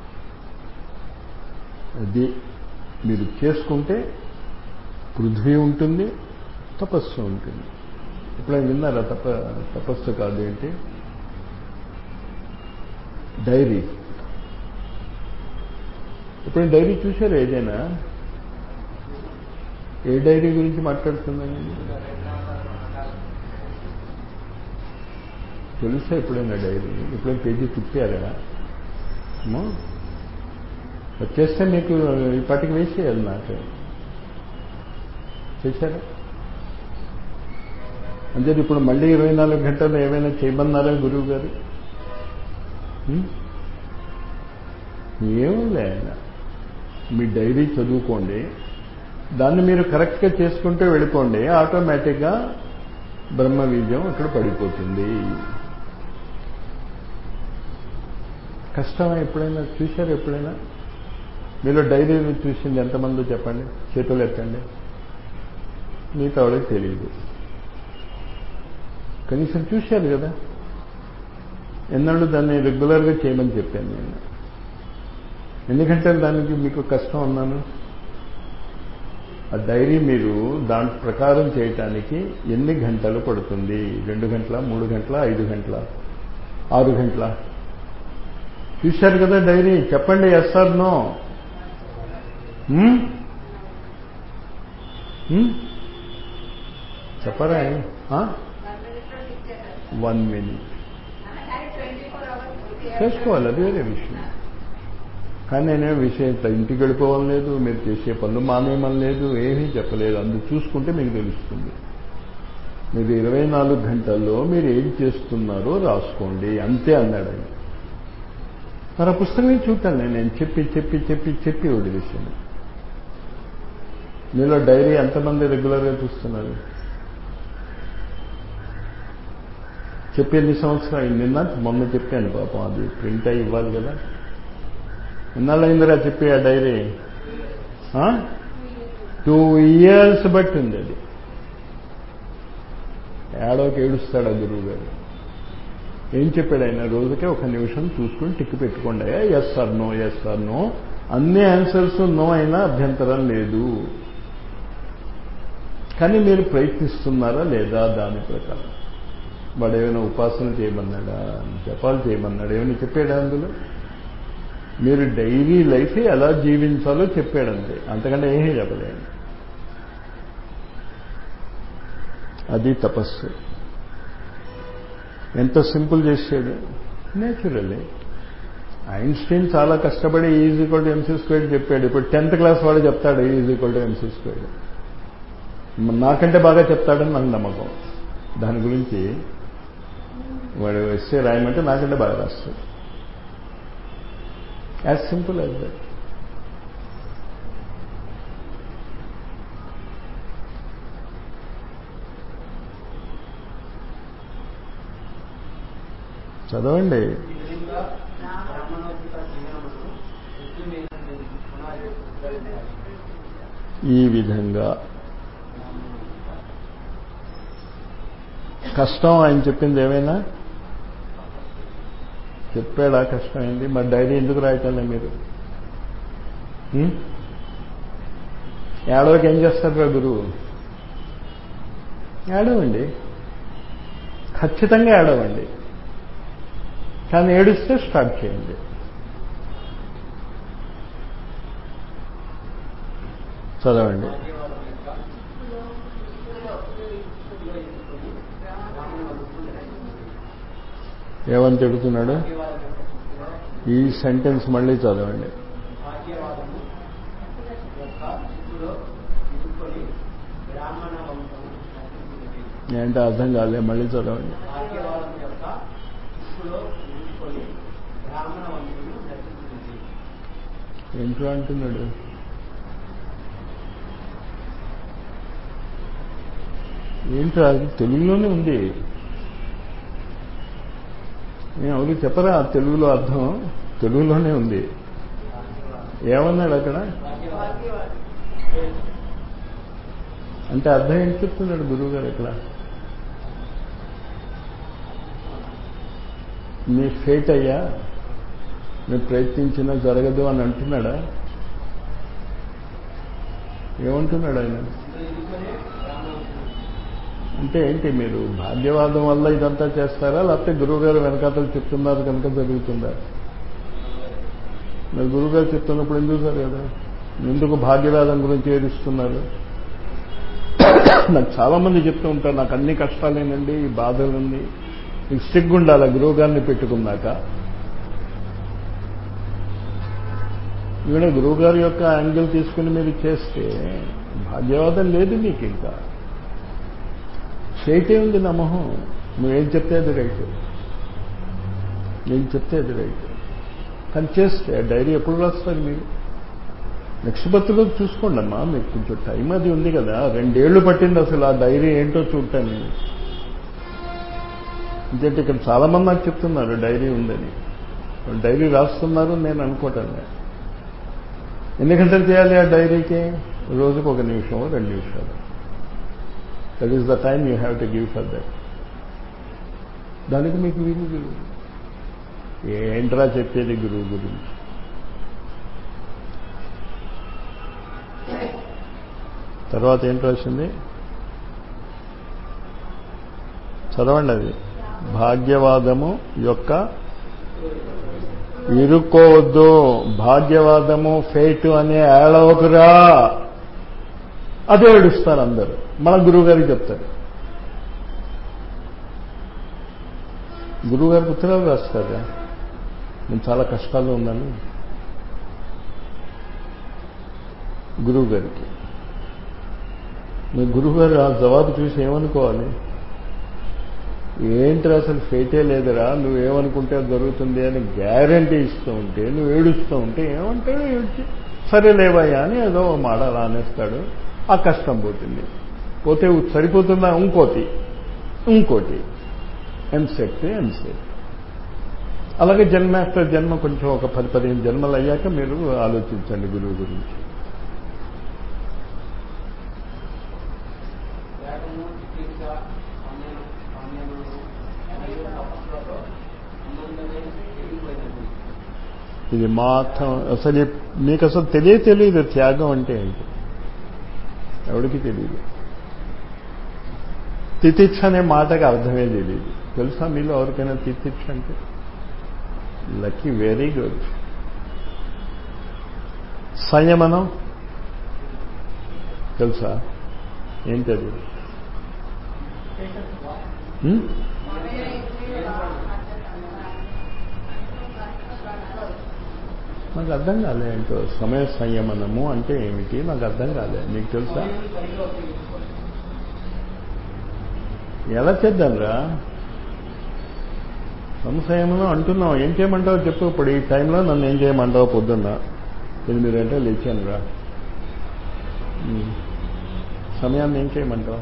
A: అది మీరు చేసుకుంటే పృథ్వీ ఉంటుంది తపస్సు ఉంటుంది ఎప్పుడైనా విన్నారా తప తపస్సు కాదు ఏంటి డైరీ ఎప్పుడైనా డైరీ చూశారు ఏదైనా ఏ డైరీ గురించి మాట్లాడుతున్నాను తెలుసా ఎప్పుడైనా డైరీ ఎప్పుడైనా పేజీ తిప్పారా వచ్చేస్తే మీకు ఈ పాటికి వేసేయాలి నాకు చేశారా అంటే ఇప్పుడు మళ్ళీ ఇరవై నాలుగు గంటలు ఏమైనా చేయమన్నారా గురువు గారు ఏముంది ఆయన మీ డైరీ చదువుకోండి దాన్ని మీరు కరెక్ట్గా చేసుకుంటూ వెళ్ళిపోండి ఆటోమేటిక్గా బ్రహ్మ బీజం అక్కడ పడిపోతుంది కష్టమా ఎప్పుడైనా చూశారు ఎప్పుడైనా మీలో డైరీ చూసింది ఎంతమందో చెప్పండి చేతులు ఎత్తండి మిగతా వాళ్ళకి తెలియదు కనీసం చూశారు కదా ఎన్నాళ్ళు దాన్ని రెగ్యులర్గా చేయమని చెప్పాను నేను ఎందుకంటే దానికి మీకు కష్టం అన్నాను ఆ డైరీ మీరు దాని ప్రకారం చేయటానికి ఎన్ని గంటలు పడుతుంది రెండు గంటల మూడు గంటల ఐదు గంటల ఆరు గంటల చూశారు కదా డైరీ చెప్పండి ఎస్ ఆర్ నో చెప్పరా వన్ మినిట్ చేసుకోవాలి అది వేరే విషయం కానీ నేనే విషయం ఇట్లా ఇంటికి వెళ్ళిపోవడం లేదు మీరు చేసే పనులు మానేయమని లేదు ఏమీ చెప్పలేదు అందు చూసుకుంటే మీకు తెలుస్తుంది మీరు ఇరవై నాలుగు గంటల్లో మీరు ఏం చేస్తున్నారో రాసుకోండి అంతే అన్నాడు ఆయన మరి ఆ పుస్తకం చూడాలి నేను చెప్పి చెప్పి చెప్పి చెప్పి వదిలేసాను మీలో డైరీ ఎంతమంది రెగ్యులర్గా చూస్తున్నారు చెప్పి ఎన్ని సంవత్సరాలు నిన్న మొన్న చెప్పాను పాపం అది ప్రింట్ అయి ఇవ్వాలి కదా ఎన్నాళ్ళైందిరా చెప్పి ఆ డైరీ టూ ఇయర్స్ బట్టి ఉంది అది ఏడోకి ఏడుస్తాడు ఆ గురువు గారు ఏం చెప్పాడు ఆయన రోజుకే ఒక నిమిషం చూసుకుని టిక్కు పెట్టుకోండి yes or no yes or no అన్ని ఆన్సర్స్ నో అయినా అభ్యంతరం లేదు కానీ మీరు ప్రయత్నిస్తున్నారా లేదా దాని ప్రకారం వాడు ఏమైనా ఉపాసన చేయమన్నాడా జపాలు చేయమన్నాడు ఏమైనా చెప్పాడా అందులో మీరు డైలీ లైఫ్ ఎలా జీవించాలో చెప్పాడంతే అంతకంటే ఏమీ చెప్పలేదు అది తపస్సు ఎంత సింపుల్ చేసాడు నేచురల్లీ ఐన్స్టీన్ చాలా కష్టపడి is equal to MC square చెప్పాడు ఇప్పుడు టెన్త్ క్లాస్ వాడు చెప్తాడు is equal to MC square నాకంటే బాగా చెప్తాడని నాకు నమ్మకం దాని గురించి వాడు ఎస్సే రాయమంటే నాకంటే బాగా రాస్తాడు యాజ్ సింపుల్ యాజ్ దట్ చదవండి
C: ఈ విధంగా బ్రాహ్మణోచిత జీవనమును వృత్తిమైన పునాది
A: ఈ విధంగా కష్టం ఆయన చెప్పింది ఏమైనా చెప్పాడా కష్టం ఏంటి మరి డైరీ ఎందుకు రాయటంలే మీరు హ్మ్? ఏడవకి ఏం చేస్తారు గురువు ఏడవండి ఖచ్చితంగా ఏడవండి కానీ ఏడిస్తే స్టార్ట్ చేయండి చదవండి
C: భాగ్యవాదం యొక్క బ్రాహ్మణ వృత్తులు
A: ఏమని చెబుతున్నాడు
C: భాగ్యవాదం యొక్క స్థితిలో
A: ఈ సెంటెన్స్ మళ్ళీ చదవండి
C: భాగ్యవాదము యొక్క స్థితిలో ఇరుక్కొని బ్రాహ్మణ వంశము నశించుతుంది
A: ఏంటో అర్థం కాలే మళ్ళీ చదవండి
C: భాగ్యవాదం యొక్క స్థితిలో ఇరుక్కొని బ్రాహ్మణ వంశము నశించుతుంది
A: ఏంటో అంటున్నాడు ఏంటో అది తెలుగులోనే ఉంది నేను ఎవరికి చెప్పరా తెలుగులో అర్థం తెలుగులోనే ఉంది ఏమన్నాడు అక్కడ అంటే అర్థం ఏంటి చెప్తున్నాడు గురువు గారు ఇక్కడ మీ ఫేట్ అయ్యా మీరు ప్రయత్నించినా జరగదు అని అంటున్నాడా ఏమంటున్నాడు ఆయన
C: ఇరుక్కొని బ్రాహ్మణ వంశము
A: అంటే ఏంటి మీరు భాగ్యవాదం వల్ల ఇదంతా చేస్తారా లేకపోతే గురువుగారు వెనకాతలు చెప్తున్నారు కనుక జరుగుతుందా మరి గురువుగారు చెప్తున్నప్పుడు ఎందుకు జరగదు ఎందుకు భాగ్యవాదం గురించి ఏడుస్తున్నారు నాకు చాలా మంది చెప్తూ ఉంటారు నాకు అన్ని కష్టాలేనండి ఈ బాధలుంది మీకు సిగ్గుండాల గురువుగారిని పెట్టుకున్నాక ఈవిడ గురువుగారి యొక్క యాంగిల్ తీసుకుని మీరు చేస్తే భాగ్యవాదం లేదు మీకు ఇంకా చేయటే ఉంది నా మొహం నువ్వేం చెప్తే అది రైట్ నేను చెప్తే అది రైట్ కానీ చేస్తే ఆ డైరీ ఎప్పుడు రాస్తారు మీరు నెక్స్ట్ బర్త్లో చూసుకోండి అమ్మా మీకు కొంచెం టైం అది ఉంది కదా రెండేళ్లు పట్టింది అసలు ఆ డైరీ ఏంటో చూడటాన్ని ఎందుకంటే ఇక్కడ చాలా మంది నాకు చెప్తున్నారు డైరీ ఉందని డైరీ రాస్తున్నారు నేను అనుకోవటం లేదు. ఎన్ని గంటలు చేయాలి ఆ డైరీకి రోజుకు ఒక నిమిషం రెండు నిమిషాలు that is the time you have to give for that దానికి మీకు వీలు గురువు ఏంట్రా చెప్పేది గురువు గురించి తర్వాత ఏం రాసింది చదవండి అది భాగ్యవాదము యొక్క ఇరుక్కోవద్దు భాగ్యవాదము ఫేటు అనే ఏడవకురా అదే ఏడుస్తారు అందరూ మన గురువు గారికి చెప్తారు గురువు గారికి ఉత్తరాలు రాస్తారా నేను చాలా కష్టాల్లో ఉన్నాను గురువు గారికి మీ గురువు గారు ఆ జవాబు చూసి ఏమనుకోవాలి ఏంటి అసలు ఫేటే లేదురా నువ్వేమనుకుంటే అది జరుగుతుంది అని గ్యారంటీ ఇస్తూ ఉంటే నువ్వు ఏడుస్తూ ఉంటే ఏమంటాడు ఏడ్చి సరే లేవయ్యా అని ఏదో ఓ మాట అలా అనేస్తాడు ఆ కష్టం పోతుంది పోతే సరిపోతుందా ఇంకోటి ఇంకోటి ఎంసెట్ ఎంసెట్ అలాగే జన్మ ఆఫ్టర్ జన్మ కొంచెం ఒక పది పదిహేను జన్మలు అయ్యాక మీరు ఆలోచించండి గురువు గురించి
C: వేగము చికిత్స సమయం సమయములు మరియు తపస్సులతో సంబంధమే పెరిగిపోయినది
A: ఇది మాత్రం అసలు ఈ- మీకు అసలు తెలియ తెలియదు త్యాగం అంటే ఏంటి ఎవడికి తెలియదు తితిక్ష అనే మాటకి అర్థమే తెలియదు తెలుసా మీలో ఎవరికైనా తితిక్ష అంటే లక్కీ వెరీ గుడ్ సంయమనం తెలుసా ఏంటది ఉం? నాకు అర్థం కాలే ఏంటో సమయ సంయమనము అంటే ఏమిటి నాకు అర్థం కాలే నీకు తెలుసా
C: సరిగ్గా ఉపయోగించుకోవాలి
A: ఎలా చేద్దాంరా సంశయమనం అంటున్నావు ఏం చేయమంటావు చెప్పు ఇప్పుడు ఈ టైంలో నన్ను ఏం చేయమంటావు పొద్దున్న ఎనిమిది గంటలు లేచాను రా ఉమ్. సమయాన్ని ఏం చేయమంటావు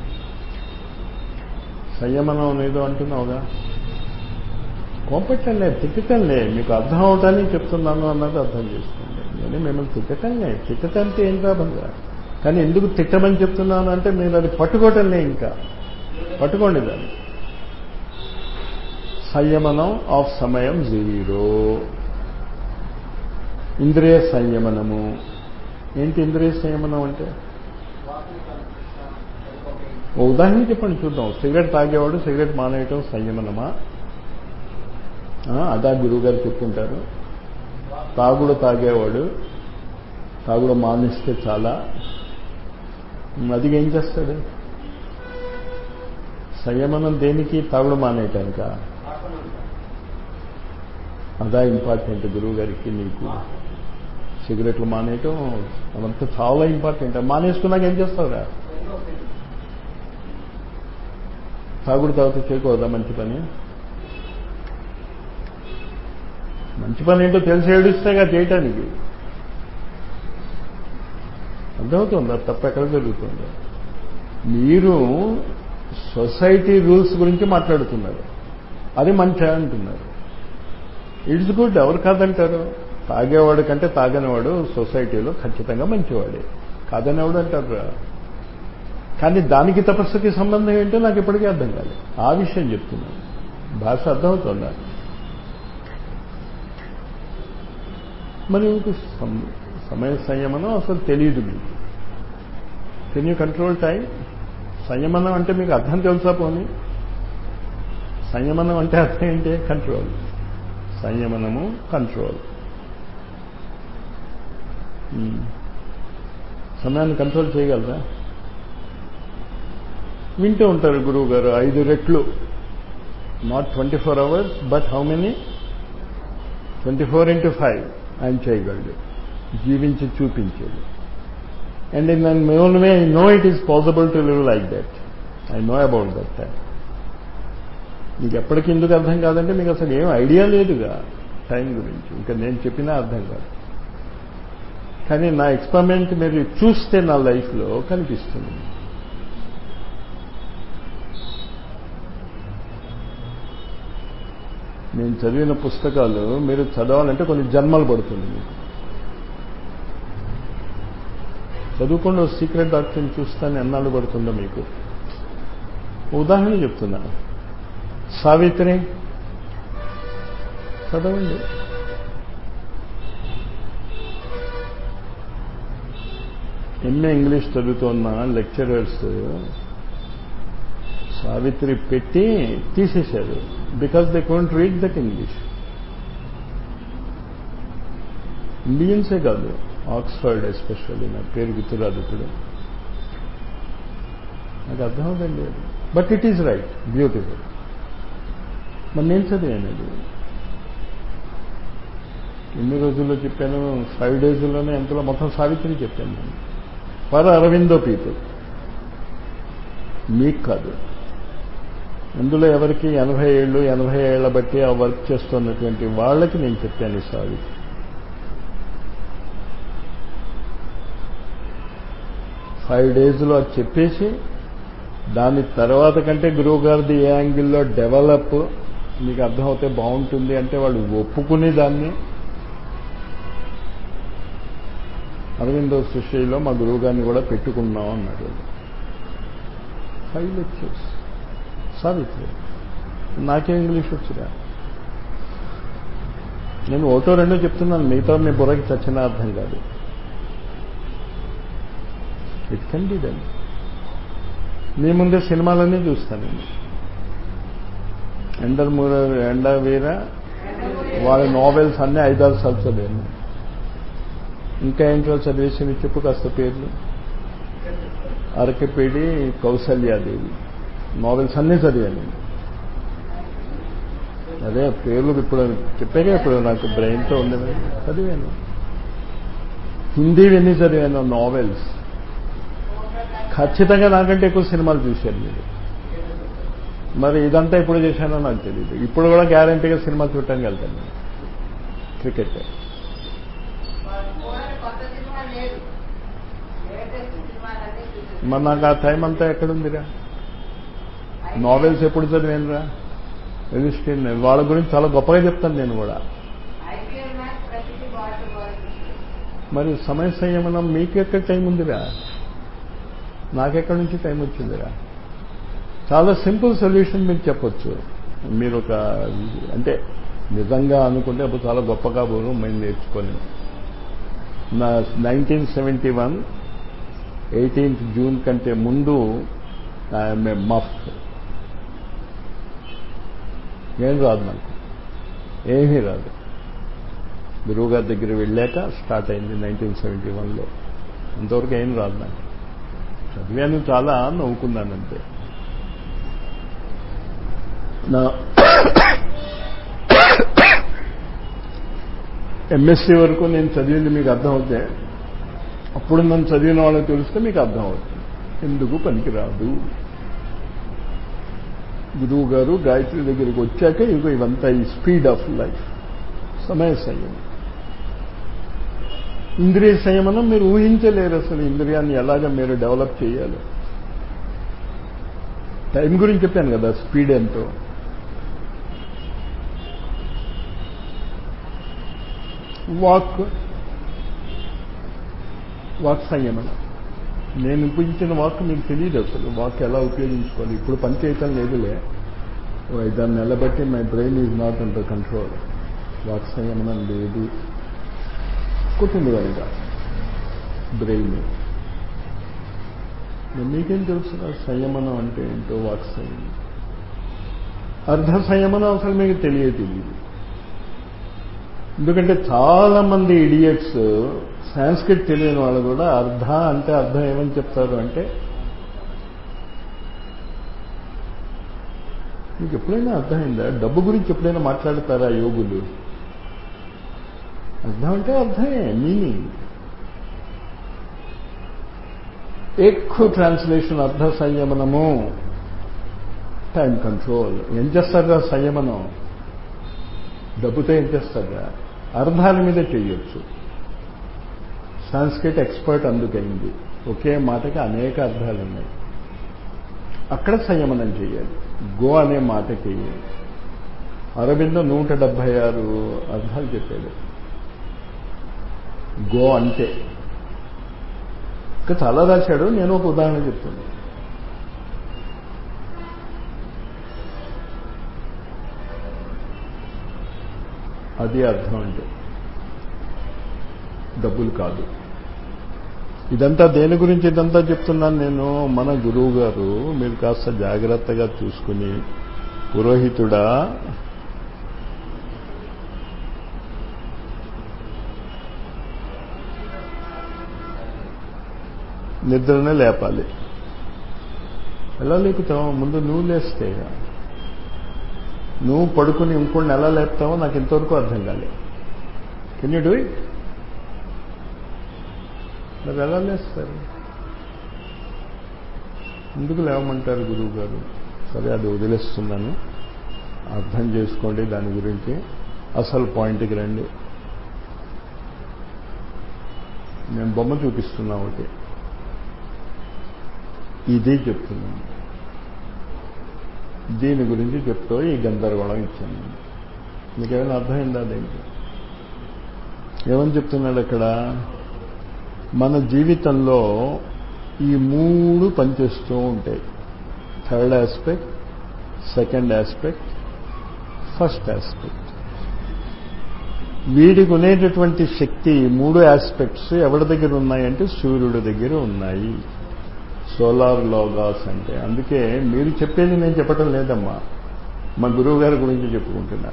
A: సంయమనం ఏదో అంటున్నావుగా కోపట్టంలే తిట్టటంలే మీకు అర్థం అవటానికి చెప్తున్నాను అన్నది అర్థం చేసుకోండి నేను మిమ్మల్ని తిట్టటంలే తిట్టటంటే ఏం కాదంగా కానీ ఎందుకు తిట్టమని చెప్తున్నాను అంటే మీరు అది పట్టుకోవటంలే ఇంకా పట్టుకోండి దాన్ని సంయమనం ఆఫ్ సమయం జీరో ఇంద్రియ సంయమనము ఏంటి ఇంద్రియ సంయమనం అంటే
C: వాసన కనిపిస్తా సరిగ్గా ఉపయోగించుకోవాలి
A: ఓ ఉదాహరణ చెప్పండి చూద్దాం సిగరెట్ తాగేవాడు సిగరెట్ మానేయటం సంయమనమా ఆ, అదా గురువు గారు చెప్పుకుంటారు తాగుడు తాగేవాడు తాగుడు మానేస్తే చాలా అది ఏం చేస్తాడు సంయమనం దేనికి తాగుడు మానేయటానిక
C: వాసన అంటారు.
A: అదా ఇంపార్టెంట్ గురువు గారికి నీకు సిగరెట్లు మానేయటం అదంతా చాలా ఇంపార్టెంట్ మానేసుకున్నాక ఏం చేస్తావురా
C: సరిగ్గా ఉపయోగించుకోవాలి
A: తాగుడు తాగుతూ చేయకూడదా మంచి పని మంచి పని ఏంటో తెలిసి ఏడుస్తేగా చేయటానికి అర్థమవుతుందా తప్ప ఎక్కడ జరుగుతుంది మీరు సొసైటీ రూల్స్ గురించి మాట్లాడుతున్నారు అది మంచి అంటున్నారు ఇట్స్ గుడ్ ఎవరు కాదంటారు తాగేవాడు కంటే తాగనివాడు సొసైటీలో ఖచ్చితంగా మంచివాడే కాదనేవాడు అంటారు కానీ దానికి తపస్సుకి సంబంధం ఏంటో నాకు ఇప్పటికీ అర్థం కాలేదు ఆ విషయం చెప్తున్నాను భాష అర్థమవుతుందా మరి మీకు సం- సమయ సంయమనం అసలు తెలియదు మీకు కెన్ యూ కంట్రోల్ టైం సంయమనం అంటే మీకు అర్థం తెలుసా పోనీ సంయమనం అంటే అర్థం ఏంటి కంట్రోల్ సంయమనము కంట్రోల్ ఉమ్. సమయాన్ని కంట్రోల్ చేయగలరా వింటూ ఉంటారు గురువు గారు ఐదు రెట్లు not twenty four hours but how many twenty four into five ఆయన చేయగలడు జీవించి చూపించేది and in my own way I know it is possible to live like that I know about that time మీకు ఎప్పటికీ ఎందుకు అర్థం కాదంటే మీకు అసలు ఏం ఐడియా లేదుగా టైం గురించి ఇంకా నేను చెప్పినా అర్థం కాదు కానీ నా ఎక్స్పెరిమెంట్ మీరు చూస్తే నా లైఫ్లో కనిపిస్తుంది నేను చదివిన పుస్తకాలు మీరు చదవాలంటే కొన్ని జన్మలు పడుతుంది మీకు చదువుకుండా సీక్రెట్ డాక్టర్ని చూస్తాను ఎన్నాళ్ళు పడుతుందో మీకు ఉదాహరణ చెప్తున్నా సావిత్రి చదవండి ఎంఏ ఇంగ్లీష్ చదువుతున్న లెక్చరర్స్ సావిత్రి పెట్టి తీసేశారు because they can't read that English ఇండియన్సే కాదు ఆక్స్ఫర్డ్ ఎస్పెషల్లీ నాకు పేరు గుర్తురాదు ఇప్పుడు నాకు అర్థమవుతుంది but it is right beautiful మరి నేను చదివాను అది ఎన్ని రోజుల్లో చెప్పాను ఫైవ్ డేస్లోనే ఎంతలో మొత్తం సావిత్రి చెప్పాను నేను ఫర్ అరవిందో పీపుల్ మీకు కాదు అందులో ఎవరికి ఎనభై ఏళ్ళు ఎనభై ఏళ్ల బట్టి ఆ వర్క్ చేస్తున్నటువంటి వాళ్ళకి నేను చెప్పాను ఈ సావిత్రి ఫైవ్ డేస్లో అది చెప్పేసి దాని తర్వాత కంటే గురువు గారిది ఏ యాంగిల్లో డెవలప్ మీకు అర్థమవుతే బాగుంటుంది అంటే వాళ్ళు ఒప్పుకుని దాన్ని అరవిందో సృష్టిలో మా గురువు గారిని కూడా పెట్టుకున్నాం అన్నాడు ఫైవ్ లెక్చర్స్ సావిత్రి నాకే ఇంగ్లీష్ వచ్చిరా నేను ఒకటో రెండో చెప్తున్నాను మిగతా మీ బుర్రకి చచ్చిన అర్థం కాదు ఇట్ కెన్ బి డన్ మీ ముందే సినిమాలన్నీ చూస్తాను నేను ఎండర్ మూర ఎండ వీర వాళ్ళ నావెల్స్ అన్నీ ఐదారు సార్లు చదివాను ఇంకా ఏంటో చదివేసి చెప్పు కాస్త పేర్లు అరకెపేడి కౌసల్యాదేవి నావెల్స్ అన్నీ చదివాను నేను అదే పేర్లు ఇప్పుడు చెప్పాగా ఇప్పుడు నాకు బ్రెయిన్తో ఉంది చదివాను హిందీ ఎన్ని చదివాను నావెల్స్ ఖచ్చితంగా నాకంటే ఎక్కువ సినిమాలు చూశారు మీరు మరి ఇదంతా ఎప్పుడు చేశానో నాకు తెలియదు ఇప్పుడు కూడా గ్యారంటీగా సినిమా చూడటానికి వెళ్తాను నేను క్రికెట్
B: చూడండి కొత్త సినిమా లేదు లేటెస్ట్ సినిమాలన్నీ చూసేసి
A: మరి నాకు ఆ టైం అంతా ఎక్కడుందిరా నావెల్స్ ఎప్పుడు చదివానురా ఎలిస్టీన్ వాళ్ళ గురించి చాలా గొప్పగా చెప్తాను నేను కూడా
B: ఐపీఎల్ మ్యాచ్ ప్రతిదీ బాల్ బాల్ చూసేసి
A: మరి సమయ సంయమనం మీకెక్కడ టైం ఉందిరా నాకెక్కడి నుంచి టైం వచ్చిందిరా చాలా సింపుల్ సొల్యూషన్ మీకు చెప్పొచ్చు మీరు ఒక అంటే నిజంగా అనుకుంటే అప్పుడు చాలా గొప్పగా పోను మేము నేర్చుకొని నా nineteen seventy one eighteenth June కంటే ముందు ఐఎమ్ ఏ మఫ్ ఏం రాదు నాకు ఏమీ రాదు గురువుగారి దగ్గర వెళ్ళాక స్టార్ట్ అయింది నైన్టీన్ సెవెంటీ వన్లో అంతవరకు ఏం రాదు నాకు చదివాను చాలా నవ్వుకున్నాను అంతే నా ఎంఎస్సీ వరకు నేను చదివింది మీకు అర్థం అవుతే అప్పుడు నన్ను చదివిన వాళ్ళకి తెలిస్తే మీకు అర్థం అవుతుంది ఎందుకు పనికిరాదు గురువు గారు గాయత్రి దగ్గరికి వచ్చాక ఇక ఇవంతా ఈ స్పీడ్ ఆఫ్ లైఫ్ సమయ సంయమనం ఇంద్రియ సంయమనం మీరు ఊహించలేరు అసలు ఇంద్రియాన్ని ఎలాగ మీరు డెవలప్ చేయాలి టైం గురించి చెప్పాను కదా స్పీడ్ ఎంతో వాక్ వాక్ సంయమనం నేను ఉపయోగించిన వాక్ మీకు తెలియదు అసలు వాక్ ఎలా ఉపయోగించుకోవాలి ఇప్పుడు పని చేయటం లేదులే ఓ ఐదారు నెలల బట్టి my brain is not under control వాక్ సంయమనం లేదు కొట్టింది కనుక బ్రెయిన్ మరి మీకేం తెలుసు సంయమనం అంటే ఏంటో వాక్ సంయమనం అర్ధ సంయమనం అసలు మీకు తెలియదు తెలియదు ఎందుకంటే చాలా మంది ఇడియట్స్ సాంస్క్రిట్ తెలియని వాళ్ళు కూడా అర్ధ అంటే అర్థం ఏమని చెప్తారు అంటే మీకు ఎప్పుడైనా అర్థమైందా డబ్బు గురించి ఎప్పుడైనా మాట్లాడతారా యోగులు అర్థం అంటే అర్థమే మీనింగ్ ఎక్కువ ట్రాన్స్లేషన్ అర్ధ సంయమనము టైం కంట్రోల్ ఏం చేస్తారా సంయమనం డబ్బుతో ఏం చేస్తారా అర్థాల మీద చేయొచ్చు సాంస్క్రిట్ ఎక్స్పర్ట్ అందుకైంది ఒకే మాటకి అనేక అర్థాలు ఉన్నాయి అక్కడ సంయమనం చేయాలి గో అనే మాటకి అరవింద నూట డెబ్భై ఆరు అర్థాలు చెప్పాడు గో అంటే ఇంకా చాలా రాశాడు నేను ఒక ఉదాహరణ చెప్తాను అది అర్థం అంటే డబ్బులు కాదు ఇదంతా దేని గురించి ఇదంతా చెప్తున్నాను నేను మన గురువు గారు మీరు కాస్త జాగ్రత్తగా చూసుకుని పురోహితుడా నిద్రనే లేపాలి ఎలా లేపుతావు ముందు నువ్వు లేస్తే నువ్వు పడుకుని ఇంకోటిని ఎలా లేపుతావో నాకు ఇంతవరకు అర్థం కాలే కెన్ యూ డూ ఇట్ మరి ఎలా లేస్తారు ఎందుకు లేవమంటారు గురువు గారు సరే అది వదిలేస్తున్నాను అర్థం చేసుకోండి దాని గురించి అసలు పాయింట్కి రండి నేను బొమ్మ చూపిస్తున్నా ఒకటి ఇది చెప్తున్నాను దీని గురించి చెప్తూ ఈ గందరగోళం ఇచ్చాను మీకేమైనా అర్థమైందా అదేంటి ఏమని చెప్తున్నాడు అక్కడ మన జీవితంలో ఈ మూడు పనిచేస్తూ ఉంటాయి third aspect second aspect first aspect వీడికి ఉండేటటువంటి శక్తి మూడు ఆస్పెక్ట్స్ ఎవరి దగ్గర ఉన్నాయంటే సూర్యుడి దగ్గర ఉన్నాయి సోలార్ లోగాస్ అంటే అందుకే మీరు చెప్పేది నేను చెప్పటం లేదమ్మా మా గురువు గారి గురించి చెప్పుకుంటున్నా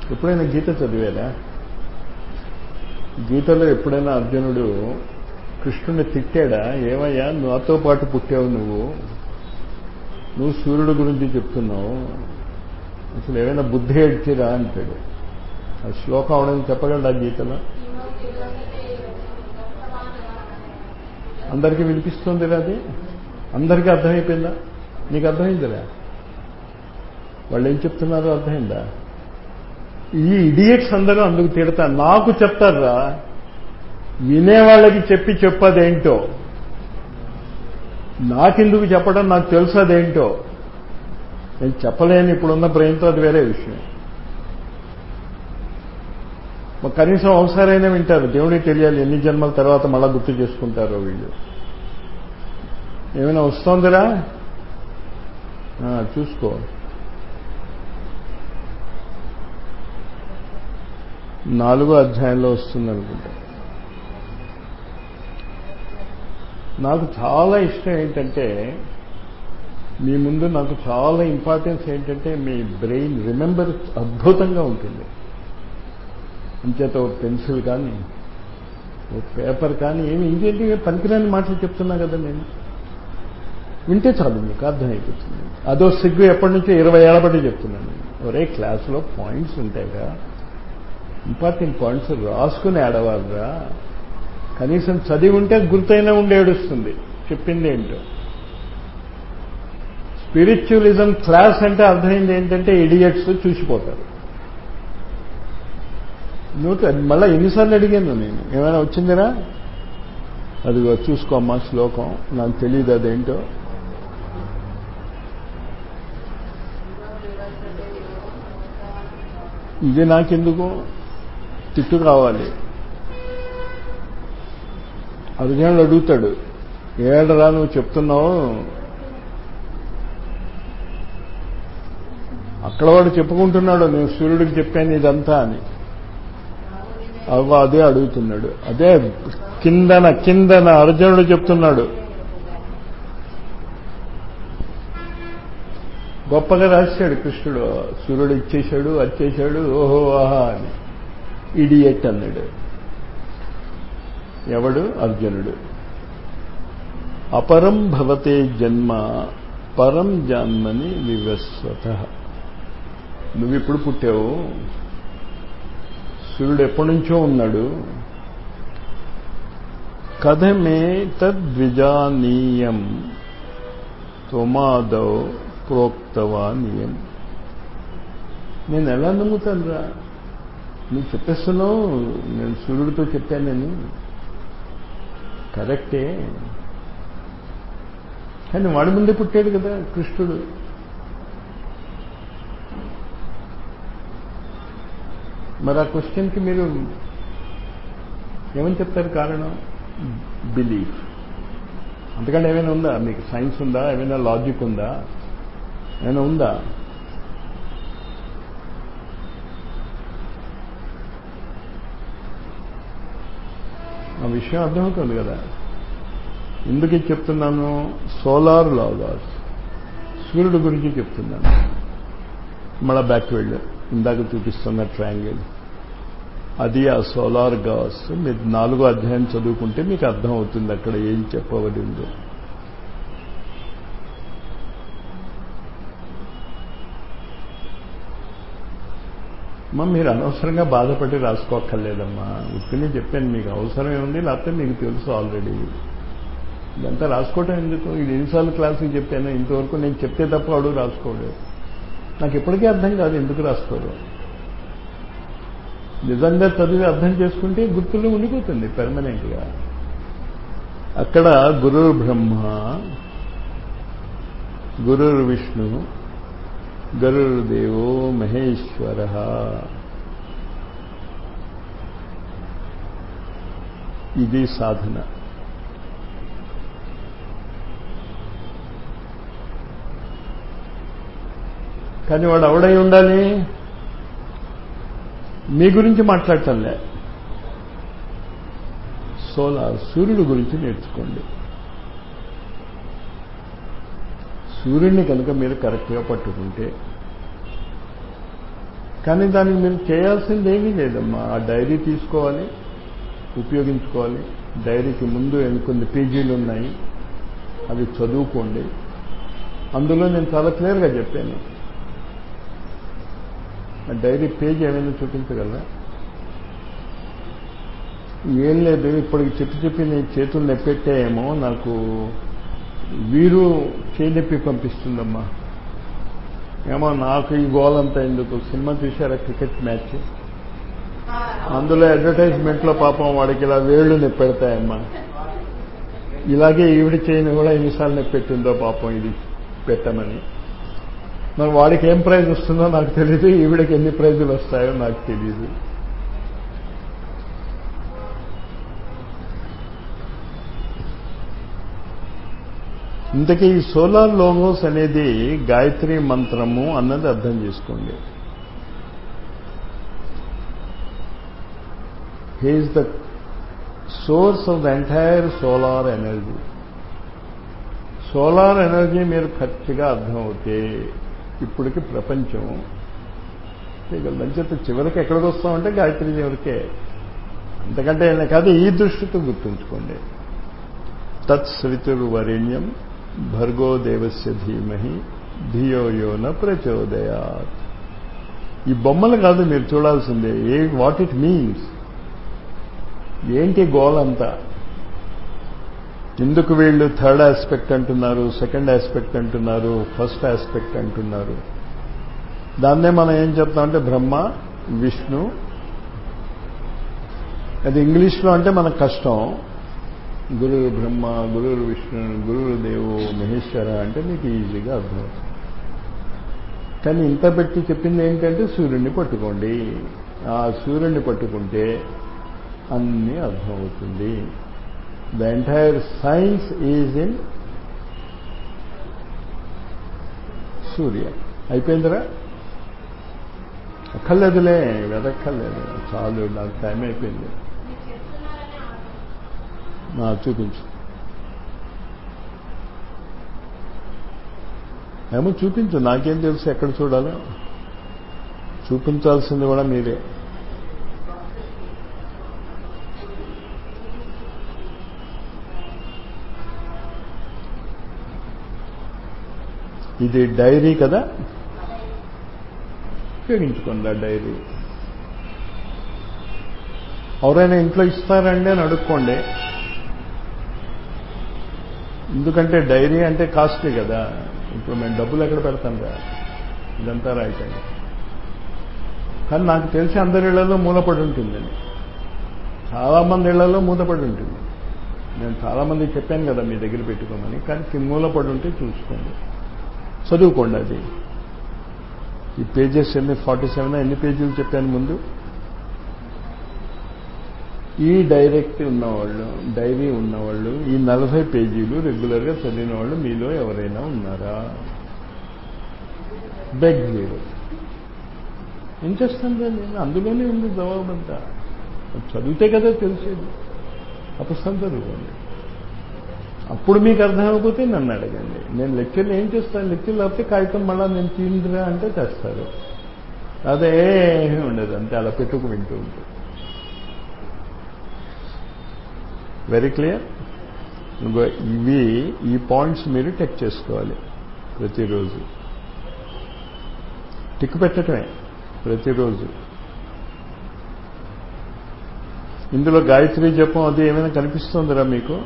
A: ఎప్పుడైనా గీత చదివారా గీతలో ఎప్పుడైనా అర్జునుడు కృష్ణుని తిట్టాడా ఏమయ్యా నాతో పాటు పుట్టావు నువ్వు నువ్వు సూర్యుడు గురించి చెప్తున్నావు అసలు ఏమైనా బుద్ధి ఏడ్చిరా అంటాడు ఆ శ్లోకం అవడం చెప్పగలడా గీతలో అందరికీ వినిపిస్తుందిరా అది అందరికీ అర్థమైపోయిందా నీకు అర్థమైందిరా వాళ్ళు ఏం చెప్తున్నారో అర్థమైందా ఈ ఇడియట్స్ అందరూ అందుకు తిడతా నాకు చెప్తారా వినేవాళ్ళకి చెప్పి చెప్పదేంటో నాకెందుకు చెప్పడం నాకు తెలుసు అదేంటో నేను చెప్పలేని ఇప్పుడున్న బ్రెయిన్తో అది వేరే విషయం మరి కనీసం ఒకసారైనా వింటారు దేవుడికి తెలియాలి ఎన్ని జన్మల తర్వాత మళ్ళా గుర్తు చేసుకుంటారో వీళ్ళు ఏమైనా వస్తోందిరా ఆ, చూసుకో నాలుగో అధ్యాయంలో వస్తుంది అనుకుంటా నాకు చాలా ఇష్టం ఏంటంటే మీ ముందు నాకు చాలా ఇంపార్టెన్స్ ఏంటంటే మీ బ్రెయిన్ రిమెంబర్ అద్భుతంగా ఉంటుంది అంచేత ఓ పెన్సిల్ కానీ ఓ పేపర్ కానీ ఏమి ఇంకేంటి పనికిరాని మాటలు చెప్తున్నా కదా నేను వింటే చాలు మీకు అర్థమైపోతుంది అదో సిగ్గు ఎప్పటి నుంచో ఇరవై ఏళ్ళ బట్టి చెప్తున్నాను నేను ఒరే క్లాసులో పాయింట్స్ ఉంటాయిగా ఇంపార్టెంట్ పాయింట్స్ రాసుకుని ఆడవాళ్ళరా కనీసం చదివి ఉంటే గుర్తైనా ఉండి ఏడుస్తుంది చెప్పింది ఏంటో స్పిరిచువలిజం క్లాస్ అంటే అర్థమైంది ఏంటంటే ఇడియట్స్ చూసిపోతారు నూట మళ్ళీ ఎన్నిసార్లు అడిగాను నేను ఏమైనా వచ్చిందిరా అది చూసుకోమ్మా శ్లోకం నాకు తెలియదు అదేంటో ఇది నాకెందుకు తిట్టు కావాలి అర్జునుడు అడుగుతాడు ఏడరా నువ్వు చెప్తున్నావు అక్కడ వాడు చెప్పుకుంటున్నాడు నేను సూర్యుడికి చెప్పాను ఇదంతా అని అవ్వ అదే అడుగుతున్నాడు అదే కిందన కిందన అర్జునుడు చెప్తున్నాడు గొప్పగా రాశాడు కృష్ణుడు సూర్యుడు ఇచ్చేశాడు వచ్చేశాడు ఓహో ఆహా అని ఇడియట్ అన్నాడు ఎవడు అర్జునుడు అపరం భవతే జన్మ పరం జన్మని వివస్వత నువ్విప్పుడు పుట్టావు సూర్యుడు ఎప్పటి నుంచో ఉన్నాడు కథమే తద్విజానీయం త్వమాదౌ ప్రోక్తవానీయం నేను ఎలా నమ్ముతాను రా నువ్వు చెప్పేస్తున్నావు నేను సూర్యుడితో చెప్పాను నేను కరెక్టే కానీ వాడి ముందే పుట్టాడు కదా కృష్ణుడు మరి ఆ క్వశ్చన్కి మీరు ఏమని చెప్తారు కారణం బిలీఫ్ అంతకంటే ఏమైనా ఉందా మీకు సైన్స్ ఉందా ఏమైనా లాజిక్ ఉందా ఏమైనా ఉందా ఆ విషయం అర్థమవుతుంది కదా ఎందుకు ఇది చెప్తున్నాను సోలార్ లాగాస్ సూర్యుడు గురించి చెప్తున్నాను మళ్ళా బ్యాక్ వెళ్ళు ఇందాక చూపిస్తున్న ట్రయాంగిల్ అది ఆ సోలార్ గాస్ మీరు నాలుగో అధ్యాయం చదువుకుంటే మీకు అర్థం అవుతుంది అక్కడ ఏం చెప్పబడి ఉందో అమ్మా మీరు అనవసరంగా బాధపడి రాసుకోక్కర్లేదమ్మా ఉత్తిని చెప్పాను మీకు అవసరం ఏముంది లేకపోతే మీకు తెలుసు ఆల్రెడీ ఇదంతా రాసుకోవటం ఎందుకు ఇది ఎన్నిసార్లు క్లాసుకి చెప్పాను ఇంతవరకు నేను చెప్తే తప్ప వాడు రాసుకోడు నాకు ఎప్పటికీ అర్థం కాదు ఎందుకు రాసుకోరు నిజంగా చదివి అర్థం చేసుకుంటే గుర్తులో ఉండిపోతుంది పెర్మనెంట్గా అక్కడ గురుర్ బ్రహ్మ గురుర్ విష్ణు గరుర్దేవో మహేశ్వర ఇది సాధన కానీ వాడు అవడై ఉండాలి మీ గురించి మాట్లాడటంలే సోలార్ సూర్యుడు గురించి నేర్చుకోండి సూర్యుడిని కనుక మీరు కరెక్ట్గా పట్టుకుంటే కానీ దానికి మీరు చేయాల్సింది ఏమీ లేదమ్మా ఆ డైరీ తీసుకోవాలి ఉపయోగించుకోవాలి డైరీకి ముందు కొన్ని పేజీలు ఉన్నాయి అవి చదువుకోండి అందులో నేను చాలా క్లియర్గా చెప్పాను ఆ డైరీ పేజ్ ఏమైనా చూపించగలరా ఏం లేదు ఇప్పుడు చెప్పి చెప్పి నేను చేతులు నెప్పెట్టాయేమో నాకు వీరు చేనెప్పి పంపిస్తుందమ్మా ఏమో నాకు ఈ గోల్ అంతా ఎందుకు సినిమా చూశారా క్రికెట్ మ్యాచ్ అందులో అడ్వర్టైజ్మెంట్లో పాపం వాడికి ఇలా వేళ్ళు నెప్పెడతాయమ్మా ఇలాగే ఈవిడ చేయని కూడా ఎన్నిసార్లు నెప్పెట్టిందో పాపం ఇది పెట్టమని మరి వాడికి ఏం ప్రైజ్ వస్తుందో నాకు తెలియదు ఈవిడకి ఎన్ని ప్రైజులు వస్తాయో నాకు తెలియదు ఇంతకీ ఈ సోలార్ లోగోస్ అనేది గాయత్రి మంత్రము అన్నది అర్థం చేసుకోండి he is the source of the entire solar energy solar energy మీరు ఖచ్చితంగా అర్థమవుతే ఇప్పటికి ప్రపంచం మంచిత చివరికి ఎక్కడికి వస్తామంటే గాయత్రి చివరికే అంతకంటే ఏం కాదు ఈ దృష్టితో గుర్తుంచుకోండి తత్సవితుర్వరేణ్యం భర్గో దేవస్య ధీమహి ధియో యోన ప్రచోదయాత్ ఈ బొమ్మలు కాదు మీరు చూడాల్సిందే ఏ వాట్ ఇట్ మీన్స్ ఏంటి గోల్ అంతా ఎందుకు వీళ్ళు థర్డ్ ఆస్పెక్ట్ అంటున్నారు సెకండ్ ఆస్పెక్ట్ అంటున్నారు ఫస్ట్ ఆస్పెక్ట్ అంటున్నారు దాన్నే మనం ఏం చెప్తామంటే బ్రహ్మ విష్ణు అది ఇంగ్లీష్లో అంటే మనకు కష్టం గురు బ్రహ్మ గురు విష్ణు గురు దేవు మహేశ్వర అంటే మీకు ఈజీగా అర్థమవుతుంది కానీ ఇంత పెట్టి చెప్పింది ఏంటంటే సూర్యుడిని పట్టుకోండి ఆ సూర్యుడిని పట్టుకుంటే అన్నీ అర్థమవుతుంది the entire science is in Surya అయిపోయిందిరా అక్కర్లేదులే వెదక్కర్లేదు చాలు నాకు టైం అయిపోయింది నా చూపించు ఏమో చూపించు నాకేం తెలుసు ఎక్కడ చూడాలో చూపించాల్సింది కూడా మీరే ఇది డైరీ కదా ఉపయోగించుకోండి ఆ డైరీ ఎవరైనా ఇంట్లో ఇస్తారండి అని అడుక్కోండి ఎందుకంటే డైరీ అంటే కాస్ట్లీ కదా ఇప్పుడు మేము డబ్బులు ఎక్కడ పెడతాం రా ఇదంతా రాయటండి కానీ నాకు తెలిసి అందరి ఇళ్లలో మూలపడి ఉంటుందని చాలామంది ఇళ్లలో మూలపడి ఉంటుంది నేను చాలామంది చెప్పాను కదా మీ దగ్గర పెట్టుకోమని కానీ మూలపడి ఉంటే చూసుకోండి చదువుకోండి అది ఈ పేజెస్ ఎన్ని ఫార్టీ సెవెన్ ఎన్ని పేజీలు చెప్పాను ముందు ఈ డైరెక్ట్ ఉన్నవాళ్ళు డైరీ ఉన్నవాళ్ళు ఈ నలభై పేజీలు రెగ్యులర్గా చదివిన వాళ్ళు మీలో ఎవరైనా ఉన్నారా బెగ్ జీరో ఏం చేస్తాను నేను అందులోనే ఉంది జవాబంతా చదివితే కదా తెలిసేది ఆ పుస్తకం చదువుకోండి అప్పుడు మీకు అర్థమైపోతే నన్ను అడగండి నేను లెక్చర్లు ఏం చేస్తాను లెక్చర్లు లేకపోతే కాగితం మళ్ళా నేను తీందిరా అంటే చేస్తారు అదే ఉండదు అంతే అలా పెట్టుకు వింటూ ఉంటుంది వెరీ క్లియర్ ఇవి ఈ పాయింట్స్ మీరు టెక్ చేసుకోవాలి ప్రతిరోజు టిక్ పెట్టడమే ప్రతిరోజు ఇందులో గాయత్రి జపం అది ఏమైనా కనిపిస్తుందిరా మీకు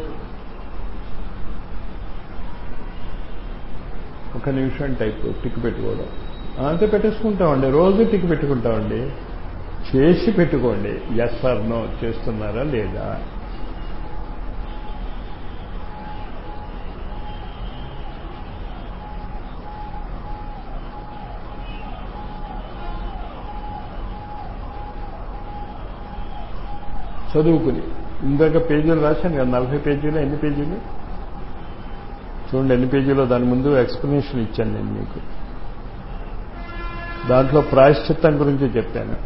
A: ఒక నిమిషం టైప్ టిక్ పెట్టుకోవడం అంతే పెట్టేసుకుంటామండి రోజు టిక్ పెట్టుకుంటామండి చేసి పెట్టుకోండి ఎస్ ఆర్ నో చేస్తున్నారా లేదా చదువుకుని ఇందాక పేజీలు రాశాను కదా నలభై పేజీలు ఎన్ని పేజీలు చూడండి ఎన్ని పేజీలో దాని ముందు ఎక్స్ప్లెనేషన్ ఇచ్చాను నేను మీకు దాంట్లో ప్రాయశ్చిత్తం గురించి చెప్పాను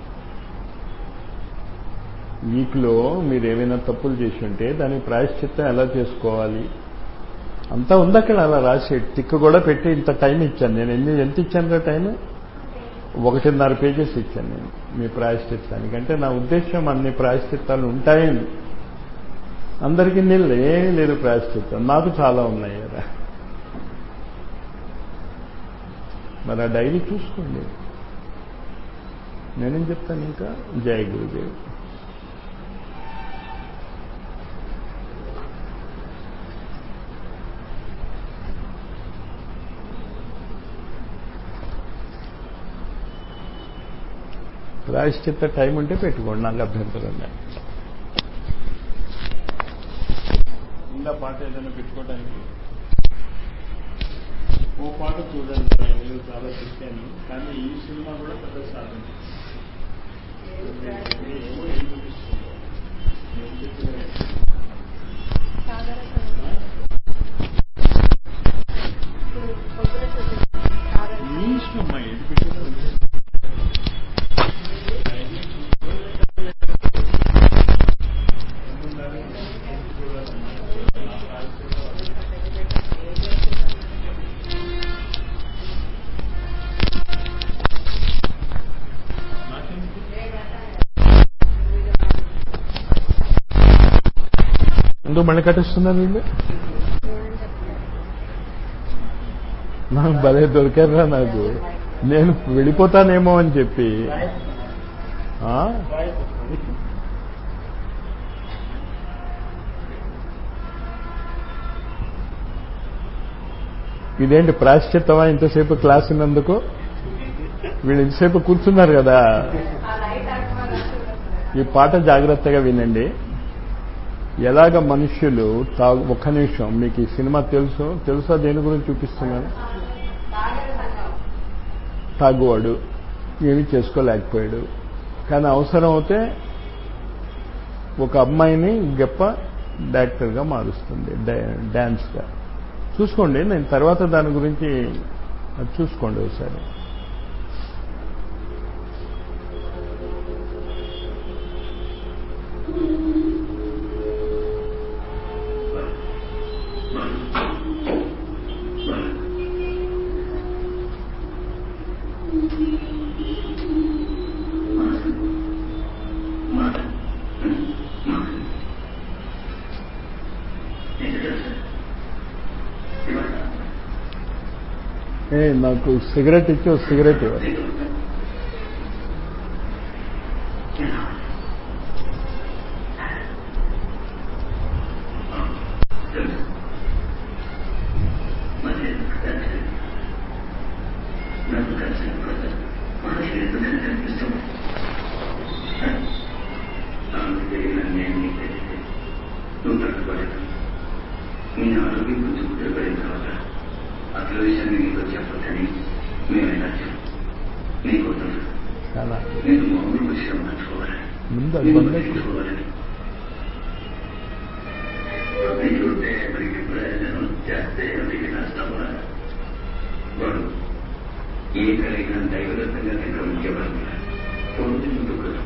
A: వీక్లో మీరు ఏమైనా తప్పులు చేసి ఉంటే దానికి ప్రాయశ్చిత్తం ఎలా చేసుకోవాలి అంతా ఉంది అక్కడ అలా రాసి టిక్ కూడా పెట్టి ఇంత టైం ఇచ్చాను నేను ఎన్ని ఎంత ఇచ్చాను రా టైం ఒకటిన్నర పేజెస్ ఇచ్చాను నేను మీ ప్రాయశ్చిత్తానికి అంటే నా ఉద్దేశం అన్ని ప్రాయశ్చిత్తాలు ఉంటాయని అందరికీ నీళ్ళు ఏమీ లేదు ప్రాయశ్చిత్తం నాకు చాలా ఉన్నాయి కదా మరి ఆ డైరీ చూసుకోండి నేనేం చెప్తాను ఇంకా జయ గురుదేవ్ ప్రాయశ్చిత్త టైం ఉంటే పెట్టుకోండి నాకు అభ్యంతరం లేదు ఇంకా పాట ఏదైనా పెట్టుకోవడానికి ఓ పాట చూడండి నేను చాలా చెప్పాను కానీ ఈ సినిమా కూడా పెద్ద సాధన ఏమో ఏం చూపిస్తుందో నేను చెప్పిన మీ ఇష్టం అమ్మా ఏది పెట్టినా ఉంది. ఎందుకు మళ్ళీ కట్టిస్తున్నారు వీళ్ళు నాకు భలే దొరికారా నాకు నేను వెళ్ళిపోతానేమో అని చెప్పి ఆ? ఇదేంటి ప్రాశ్చిత్తమా ఇంతసేపు క్లాస్ ఉన్నందుకు వీళ్ళు ఇంతసేపు కూర్చున్నారు కదా
B: ఆ లైట్ అర్థం
A: ఈ పాట జాగ్రత్తగా వినండి ఎలాగ మనుష్యులు తాగు ఒక్క నిమిషం మీకు ఈ సినిమా తెలుసు తెలుసా దేని గురించి చూపిస్తున్నాను
B: తాగర సంఘం
A: తాగువాడు ఏమీ చేసుకోలేకపోయాడు కానీ అవసరం అవుతే ఒక అమ్మాయిని గొప్ప డైరెక్టర్గా మారుస్తుంది డా- డాన్స్గా చూసుకోండి నేను తర్వాత దాని గురించి అది చూసుకోండి ఒకసారి ఏ నాకు సిగరెట్ ఇచ్చి ఒక సిగరెట్ ఇవ్వాలి
D: మీ ఆరోగ్యం కొంచెం కుదిరిపోయిన తర్వాత అసలు విషయాన్ని నీతో చెప్పొచ్చని మేము వెళ్ళచ్చు నీకోసం
A: చాలా
D: నేను మామూలు విషయం మర్చిపోవాలి
A: ముందు అది బంద్ ఎక్కువ
D: మర్చిపోవాలి ప్రతికుంటే ఎవరికి ప్రయోజనం చేస్తే ఎవరికి నష్టమా వాడు ఏ కలిగిన దైవదత్తంగా గమనించేవాడు పొందిన దుఃఖం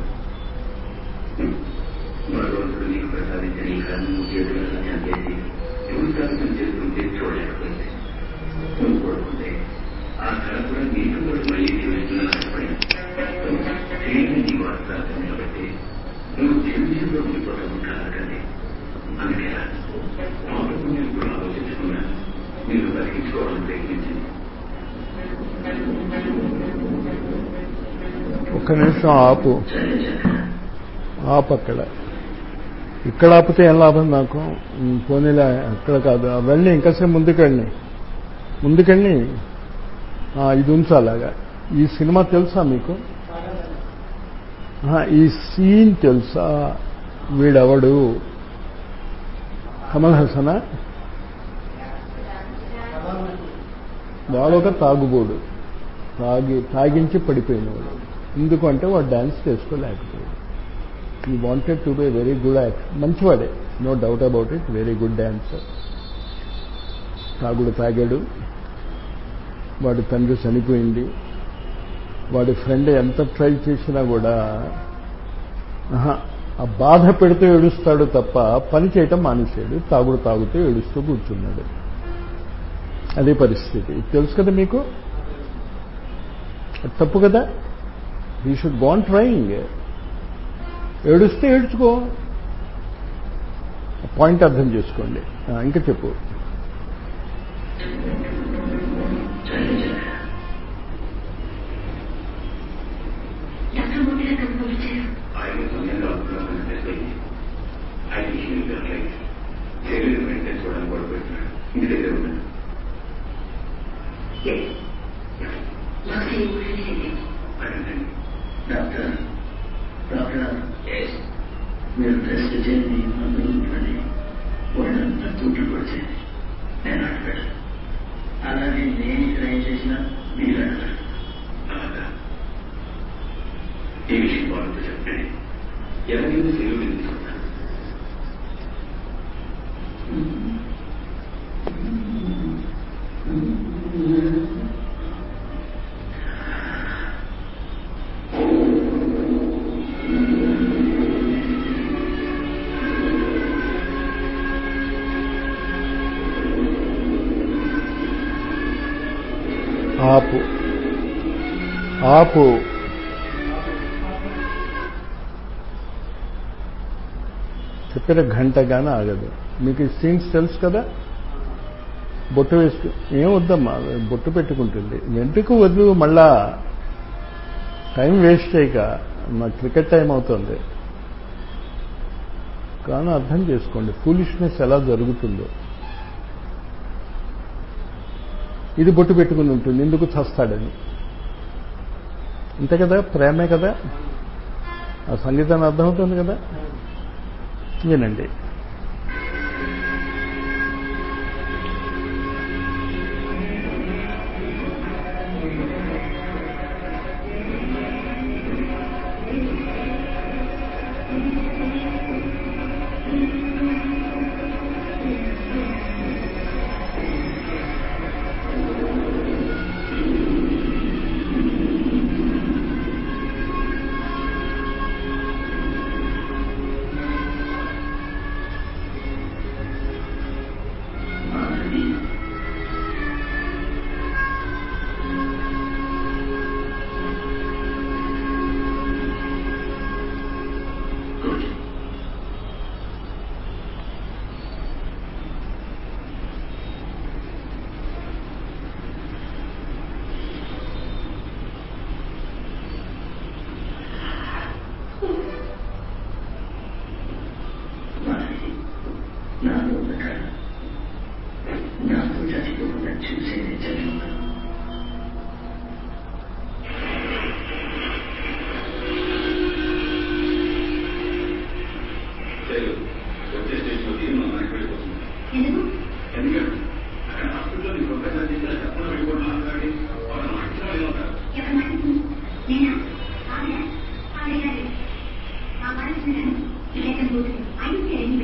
D: భగవంతుడు నీకు ప్రసాదించిన ఈ కన్ను చేతులను చంపేసి హింసార్థం చేస్తుంటే చూడలేకపోయింది నువ్వు కోరుకుంటే ఆ కళ కూడా నీకు కూడా మళ్ళీ జీవిస్తున్నా చేయని నీ వాస్తవాన్ని నిలబట్టి నువ్వు జీవితంలో ఉండిపోవడం కాదండి అందుకే పాపకు నేను కూడా ఆలోచించకుండా నేను బతికించుకోవాలని ప్రయత్నించింది
A: ఒక్క నిమిషం ఆపు
D: సరే చక్కగా
A: ఆపు అక్కడ ఇక్కడ ఆపితే ఏం లాభం నాకు ఉమ్, పోనీలే అక్కడ కాదు ఆ వెళ్ళి ఇంకాసేపు ముందుకెళ్ళి ముందుకెళ్ళి ఆ, ఇది ఉంచు అలాగా ఈ సినిమా తెలుసా మీకు ఆ, ఈ సీన్ తెలుసా వీడెవడు కమల్ హసనా వాడొక తాగుబోడు తాగి తాగించి పడిపోయినవాడు ఎందుకంటే వాడు డ్యాన్స్ చేసుకోలేకపోయాడు he wanted to be very good act మంచివాడే no doubt about it very good dancer తాగుడు తాగాడు వాడి తండ్రి చనిపోయింది వాడి ఫ్రెండ్ ఎంత ట్రై చేసినా కూడా ఆహా, ఆ బాధ పెడితే ఏడుస్తాడు తప్ప పని చేయటం మానేసాడు తాగుడు తాగుతూ ఏడుస్తూ కూర్చున్నాడు అదే పరిస్థితి తెలుసు కదా మీకు అది తప్పు కదా యూ షుడ్ గోన్ ట్రయింగ్ ఏడుస్తే ఏడ్చుకో పాయింట్ అర్థం చేసుకోండి ఆ, ఇంకా చెప్పు
E: డాక్టర్ ముందుగా కనుక్కొచ్చారు
D: ఆయన సమయంలో అనుకున్నాను సరిపోయింది ఆయన విషయం జరగలేదు శరీరం వెంటనే చూడడానికి పడిపోతున్నాడు ఇంటి దగ్గర ఉన్నాడు
E: డాక్టర్ ఏం మాట్లాడండి
D: అడగండి
F: డాక్టర్ డాక్టర్ మీరు టెస్ట్ చేయండి మందులు ఇవ్వండి వాళ్ళంతా తూట్లు పడితే నేను అడగడు అలాగే నేను ఇక్కడ ఏం చేసినా మీరు అడగరు
D: అలాగా ఈ విషయం వాళ్ళతో చెప్పండి ఎలాగైనా సెలవు తీసుకుంటాను
A: ఆపు ఆపు చెప్పిన గంటగానే ఆగదు మీకు ఈ సీన్స్ తెలుసు కదా బొట్టు వేసుకు ఏం వద్దమ్మా బొట్టు పెట్టుకుంటుంది వెంట్రుకు వద్దు మళ్ళా టైం వేస్ట్ చేయక మా క్రికెట్ టైం అవుతుంది కానీ అర్థం చేసుకోండి ఫూలిష్నెస్ ఎలా జరుగుతుందో ఇది బొట్టు పెట్టుకుని ఉంటుంది ఎందుకు చస్తాడని అంతే కదా ప్రేమే కదా ఆ సంగీతాన్ని అర్థమవుతుంది కదా వినండి
F: మాధవి గుడ్ మాధవి నాలో ఉన్న కళ నాతో చచ్చిపోకుండా చూసేది చదువు
D: శైలు వచ్చే స్టేషన్లో దిగి మా మనకి వెళ్ళిపోతుంది
E: ఎందుకు
D: ఎందుకంటే అక్కడ హాస్పిటల్లో నీ ప్రొఫెసర్ చేసిన చెప్పడం వెళ్ళిపోవడం మాట్లాడి వాళ్ళ మార్చిన వాళ్ళు ఉంటారు
E: ఎవరు మాట్లాడుతుంది నేనా ఆవిడ ఆవిడ గారు ఆ మనసు ఇలేక పోతుంది అయితే ఎనిమిది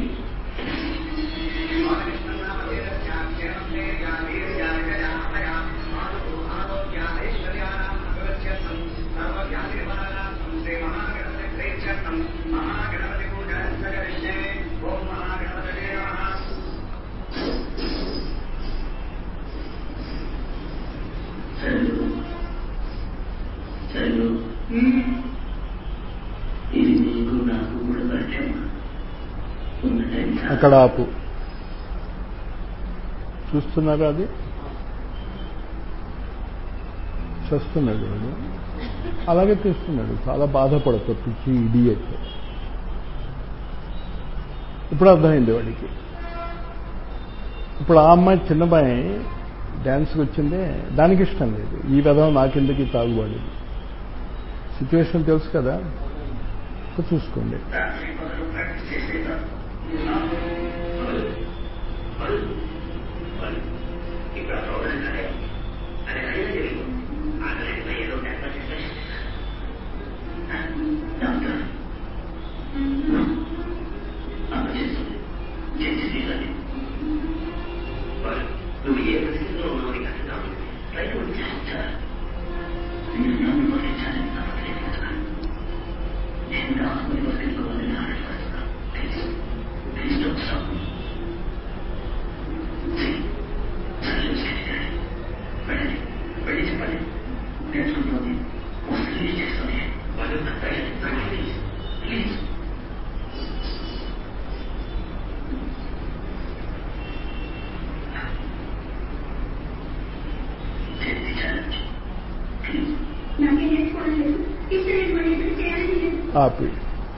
F: చదువు చదువు ఇది నీకు నాకు కూడా పరిచయం ఉన్న టైం చాలా.
A: అక్కడ ఆపు చూస్తున్నారా అది చేస్తున్నాడు వాడు అలాగే చేస్తున్నాడు చాలా బాధపడతాడు పిచ్చి ఇడియట్ ఇప్పుడు అర్థమైంది వాడికి ఇప్పుడు ఆ అమ్మాయి చిన్న అమ్మాయి డ్యాన్స్కి వచ్చిందే దానికి ఇష్టం లేదు ఈ విధం నాకెందుకు ఈ తాగుబాడేది సిచ్యువేషన్ తెలుసు కదా సో చూసుకోండి
F: రాత్రి పగలు ప్రాక్టీస్ చేసేదా
D: ఇక్కడ ప్రోగ్రాం సరే అది సరిగా తెలియదు ఆకలి ఏదో ట్యాక్టర్ చేస్తే
F: డాక్టర్ అమ్మ చేస్తుంది చేసి తీరాలి
D: వాళ్ళు నువ్వు ఏ పరిస్థితిలో ఉన్నావు నీకు అర్థం కాదు రైతు వచ్చి
F: సార్ మీరు నన్ను వదిలించాలని నాకు తెలియదు కదా నేను నా ఆత్మని వదిలించుకోవాలని ఆడపడుతున్నాను ప్లీజ్ ప్లీజ్ డోంట్ స్టాప్ వెళ్ళండి వెళ్ళి చెప్పండి నేర్చుకుంటుంది వస్తుంది చేస్తుంది వాళ్ళు ప్లీజ్ ప్లీజ్ చేతి ఛాలెంజ్ ప్లీజ్
E: నాకే నేర్చుకోవడం లేదు ఇష్టం లేదు మరి ఎదురు చేయాలని లేదు
A: ఆపి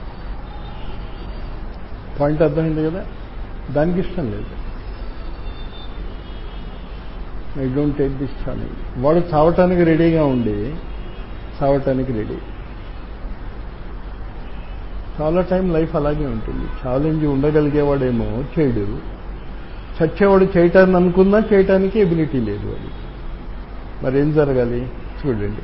A: పాయింట్ అర్థమైంది కదా దానికి ఇష్టం లేదు I don't take this challenge వాడు చావటానికి రెడీగా ఉండి చావటానికి రెడీ చాలా టైం లైఫ్ అలాగే ఉంటుంది ఛాలెంజ్ ఉండగలిగేవాడేమో చేయడు చచ్చేవాడు చేయటాన్ని అనుకున్నా చేయటానికి ఎబిలిటీ లేదు వాడు మరి ఏం జరగాలి చూడండి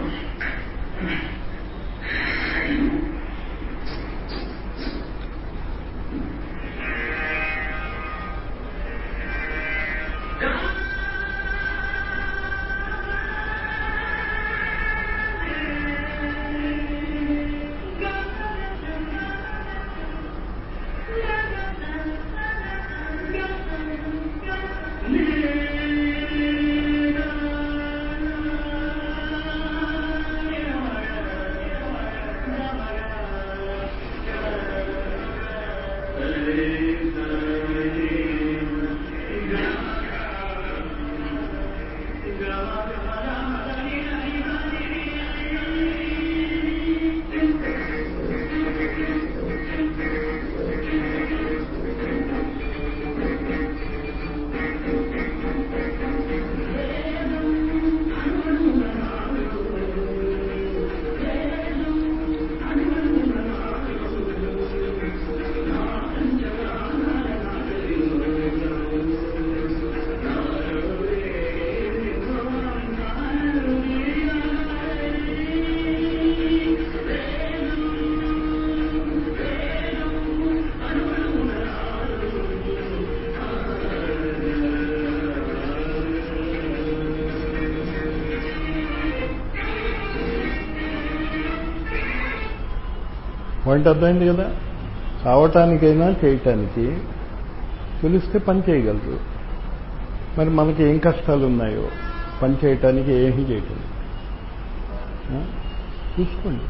A: పాయింట్ అర్థమైంది కదా చావటానికైనా చేయటానికి తెలిస్తే పని చేయగలరు మరి మనకి ఏం కష్టాలు ఉన్నాయో పని చేయటానికి ఏమీ చేయటం ఆ? చూసుకోండి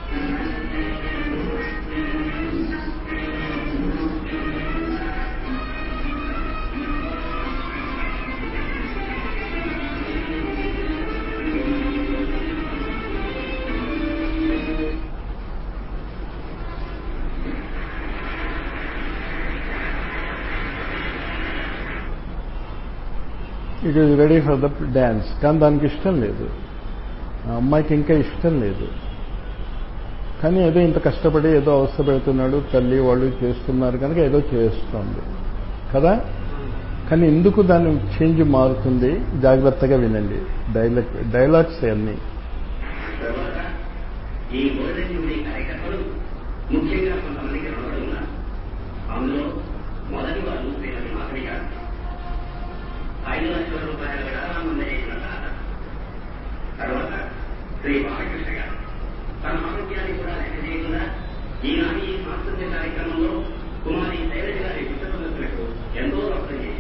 A: it is ready for the dance కానీ దానికి ఇష్టం లేదు ఆ అమ్మాయికి ఇంకా ఇష్టం లేదు కానీ ఏదో ఇంత కష్టపడి ఏదో అవస్థ పెడుతున్నాడు తల్లి వాళ్ళు చేస్తున్నారు కనుక ఏదో చేస్తుంది కదా కానీ ఎందుకు దాని చేంజ్ మారుతుంది జాగ్రత్తగా వినండి డైలాగ్ డైలాగ్స్ అన్నీ
D: తర్వాత ఈ గోల్డెన్ జూబ్లీ కార్యకర్తలు ముఖ్యంగా కొంతమందికి రుణపడి ఉన్నారు అందులో మొదటి వారు శ్రీమతి మాధవి గారు ఐదు లక్షల రూపాయల విరాళం అందజేసిన తాత తర్వాత శ్రీ బాలకృష్ణ గారు తన ఆరోగ్యాన్ని కూడా లెక్క చేయకుండా ఈనాడు ఈ సాంస్కృతిక కార్యక్రమంలో కుమారి శైలజ గారి పుస్తకలకు ఎంతో రక్తం చేశారు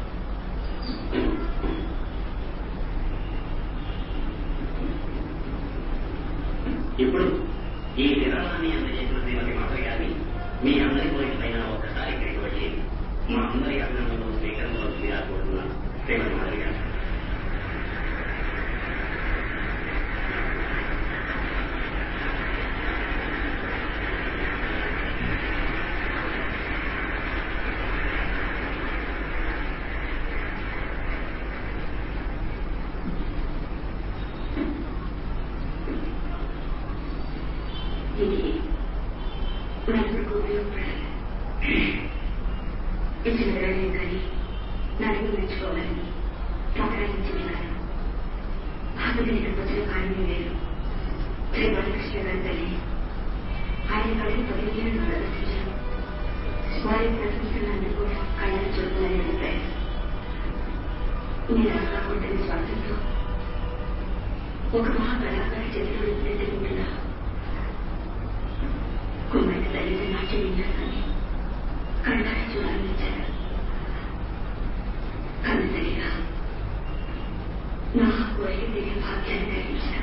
D: ఇప్పుడు ఈ విరాళాన్ని అందజేసిన శ్రీమతి మాధవి గారిని మీ అందరి కోరికపైన ఒక్కసారి ఇక్కడికి వచ్చి మా అందరి అభినందనలు స్వీకరించవలసిందిగా కోరుతున్నాను శ్రీమతి మాధవి గారు
E: ఇది నలుగురికి ఉపయోగపడాలి ఇచ్చిన విరాళం కానీ నలుగురు మెచ్చుకోవాలని సంప్రదించింది కాదు బాధగా ఇక్కడికి వచ్చిన కారణం లేదు శ్రీ బాలకృష్ణ గారి తల్లి ఆయన కళను పదిహేను ప్రదర్శించారు వారి ప్రశంసలందుకు కళ్ళను చూడాలని అభిప్రాయం నేను అలా కాకుండా స్వార్థంతో ఒక మహా కళాకారి చేతిలో ఎత్తుకుంటున్నా కుమారి తల్లి నాట్య విన్యాసాన్ని కళ్ళారా చూడాలనిచ్చారు కన్నతల్లిగా నా కోరిక
F: 인생의 박해를 내립시다.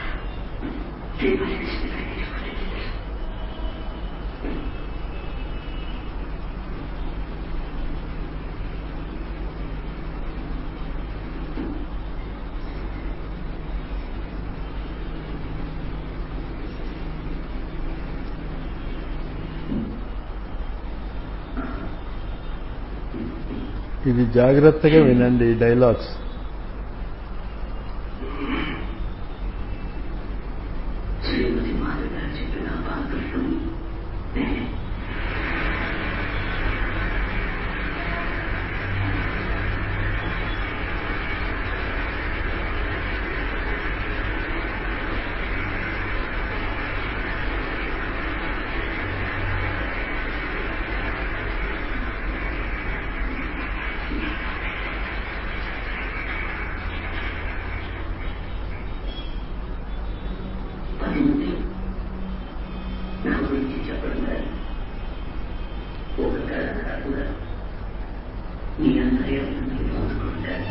F: 제 말을 신뢰하게 되어버립니다.
A: ఇది జాగ్రత్తగా వినండి ఈ డైలాగ్స్
F: శ్రీమతి మాధవ్ గారు చెప్పిన భాగస్వం నేనే పది మంది నా గురించి చెప్పడం కానీ ఒక కళ కాకుండా మీ అందరి అందరినీ పంచుకుంటాను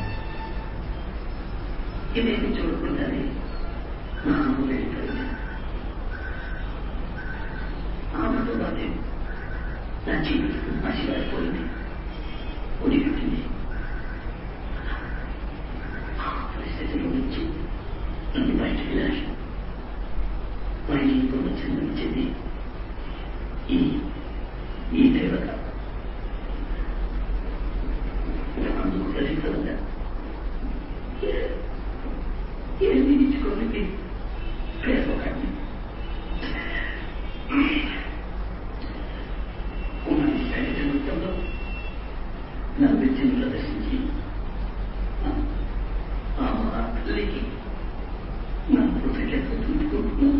F: ఇవేమి చూడకుండానే నా అమ్మ వెళ్ళిపోయింది ఆమెతో పాటే నా జీవితం పసివారిపోయింది ఉడిపెట్టింది ఆ పరిస్థితిలో నుంచి నన్ను బయటకు వెళ్ళాను మనకి ఇప్పుడు జన్మించింది ఈ ఈ దేవత అందుకు ఫలితంగా ఏమి ఇచ్చుకోనికి పేదవాడిని ఉన్నది శరీర మొత్తంలో నా విద్యను ప్రదర్శించి ఆ మహాతల్లికి నా కృతజ్ఞత తెలుపుకుంటున్నాను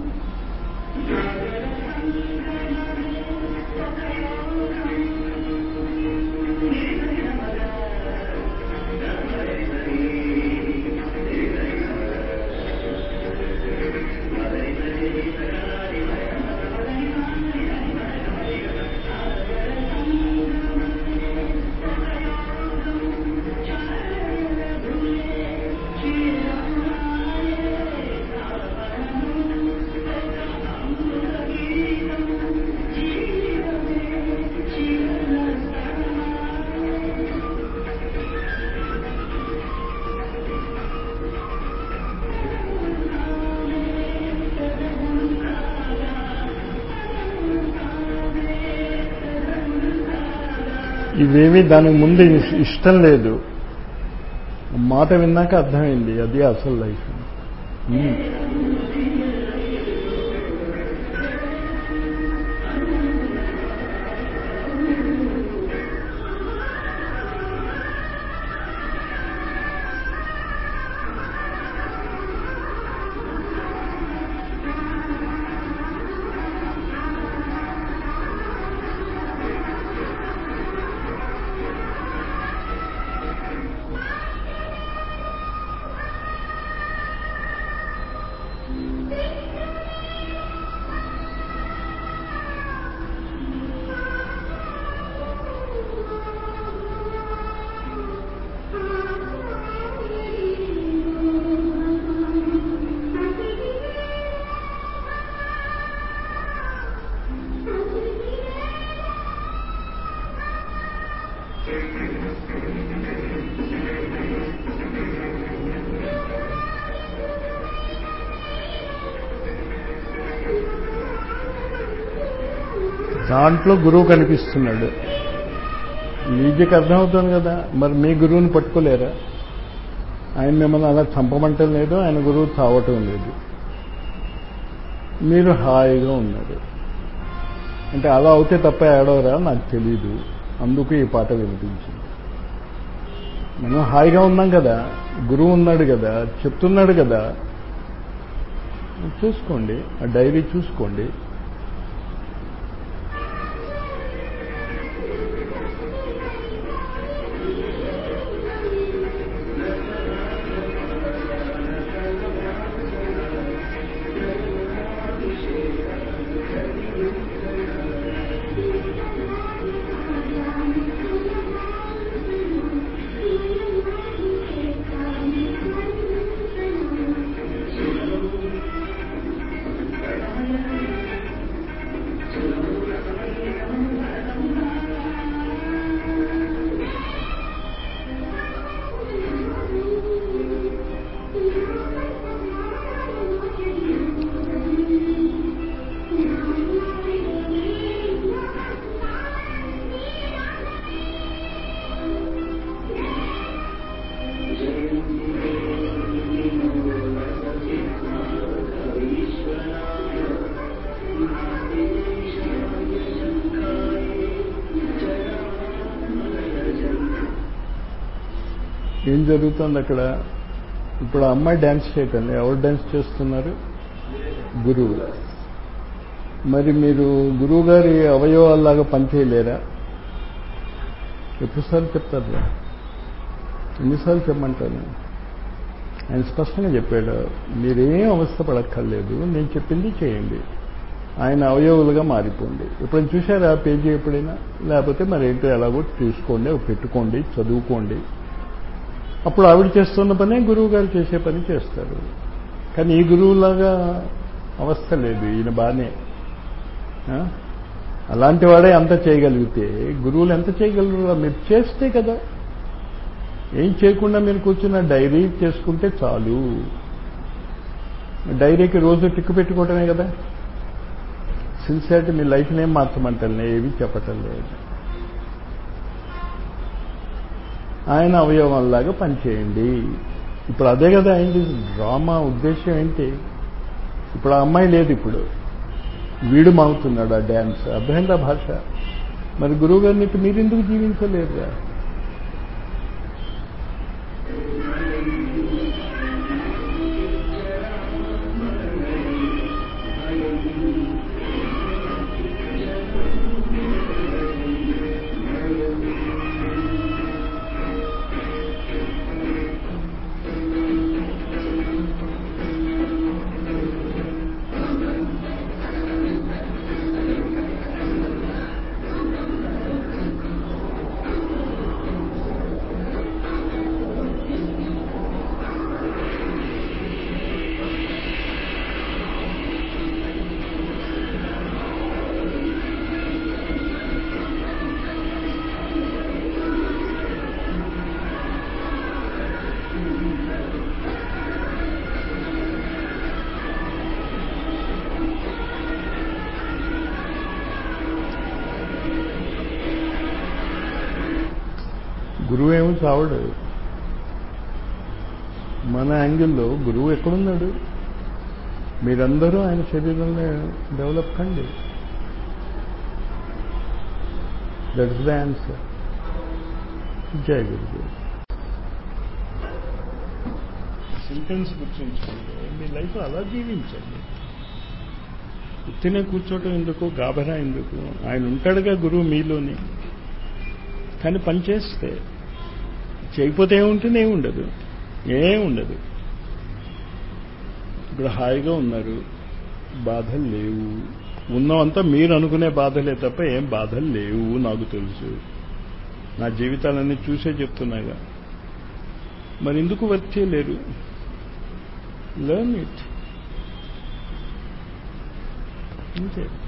A: ఇవేమీ దానికి ముందు ఇస్- ఇష్టం లేదు మాట విన్నాక అర్థమైంది అది అసలు లైఫ్ ఉమ్. దాంట్లో గురువు కనిపిస్తున్నాడు మీకే అర్థమవుతుంది కదా మరి మీ గురువుని పట్టుకోలేరా ఆయన మిమ్మల్ని అలా చంపమంటం లేదు ఆయన గురువు తావటం లేదు మీరు హాయిగా ఉన్నారు అంటే అలా అవుతే తప్ప ఏడవరా నాకు తెలీదు అందుకు ఈ పాట వినిపించింది మనం హాయిగా ఉన్నాం కదా గురువు ఉన్నాడు కదా చెప్తున్నాడు కదా చూసుకోండి ఆ డైరీ చూసుకోండి
E: Thank you.
A: జరుగుతుంది అక్కడ ఇప్పుడు ఆ అమ్మాయి డ్యాన్స్ చేయటం ఎవరు డ్యాన్స్ చేస్తున్నారు గురువు మరి మీరు గురువు గారి అవయవాల్లాగా పనిచేయలేరా ఎప్పుడుసార్లు చెప్తారు ఎన్నిసార్లు చెప్పమంటాను ఆయన స్పష్టంగా చెప్పాడు మీరేం అవస్థ పడక్కర్లేదు నేను చెప్పింది చేయండి ఆయన అవయవులుగా మారిపోండి ఎప్పుడైనా చూశారా ఆ పేజీ ఎప్పుడైనా లేకపోతే మరి ఏంటో ఎలాగో చూసుకోండి అవి పెట్టుకోండి చదువుకోండి అప్పుడు ఆవిడ చేస్తున్న పనే గురువు గారు చేసే పని చేస్తారు కానీ ఈ గురువులాగా అవస్థ లేదు ఈయన బాగానే ఆ? అలాంటి వాడే అంత చేయగలిగితే గురువులు ఎంత చేయగలరు మీరు చేస్తే కదా ఏం చేయకుండా మీరు కూర్చున్న డైరీ చేసుకుంటే చాలు డైరీకి రోజు టిక్కు పెట్టుకోవటమే కదా సిన్సియారిటీ మీ లైఫ్ని ఏం మార్చమంటారు ఏవి చెప్పటం లేదు ఆయన అవయవంలాగా పనిచేయండి ఇప్పుడు అదే కదా అయింది డ్రామా ఉద్దేశం ఏంటి ఇప్పుడు ఆ అమ్మాయి లేదు ఇప్పుడు వీడు మాగుతున్నాడు ఆ డ్యాన్స్ అభ్యంత భాష మరి గురువు గారిని మీరు ఎందుకు జీవించలేరుగా గురువు ఏమో చావడు మన యాంగిల్లో గురువు ఎక్కడున్నాడు మీరందరూ ఆయన శరీరంలో డెవలప్ కండి that's the answer Jaya Gurudev sentence గుర్తుంచుకోండి మీ లైఫ్ అలా జీవించండి ఉత్తినే కూర్చోవటం ఎందుకు గాబరా ఎందుకు ఆయన ఉంటాడుగా గురువు మీలోని కానీ పని చేస్తే చేయకపోతే ఏముంటుంది ఏముండదు ఏముండదు ఇప్పుడు హాయిగా ఉన్నారు బాధలు లేవు ఉన్నవంతా మీరు అనుకునే బాధలే తప్ప ఏం బాధలు లేవు నాకు తెలుసు నా జీవితాలన్నీ చూసే చెప్తున్నాగా మరి ఎందుకు వర్క్ చేయలేరు లెర్న్ ఇట్ అంతే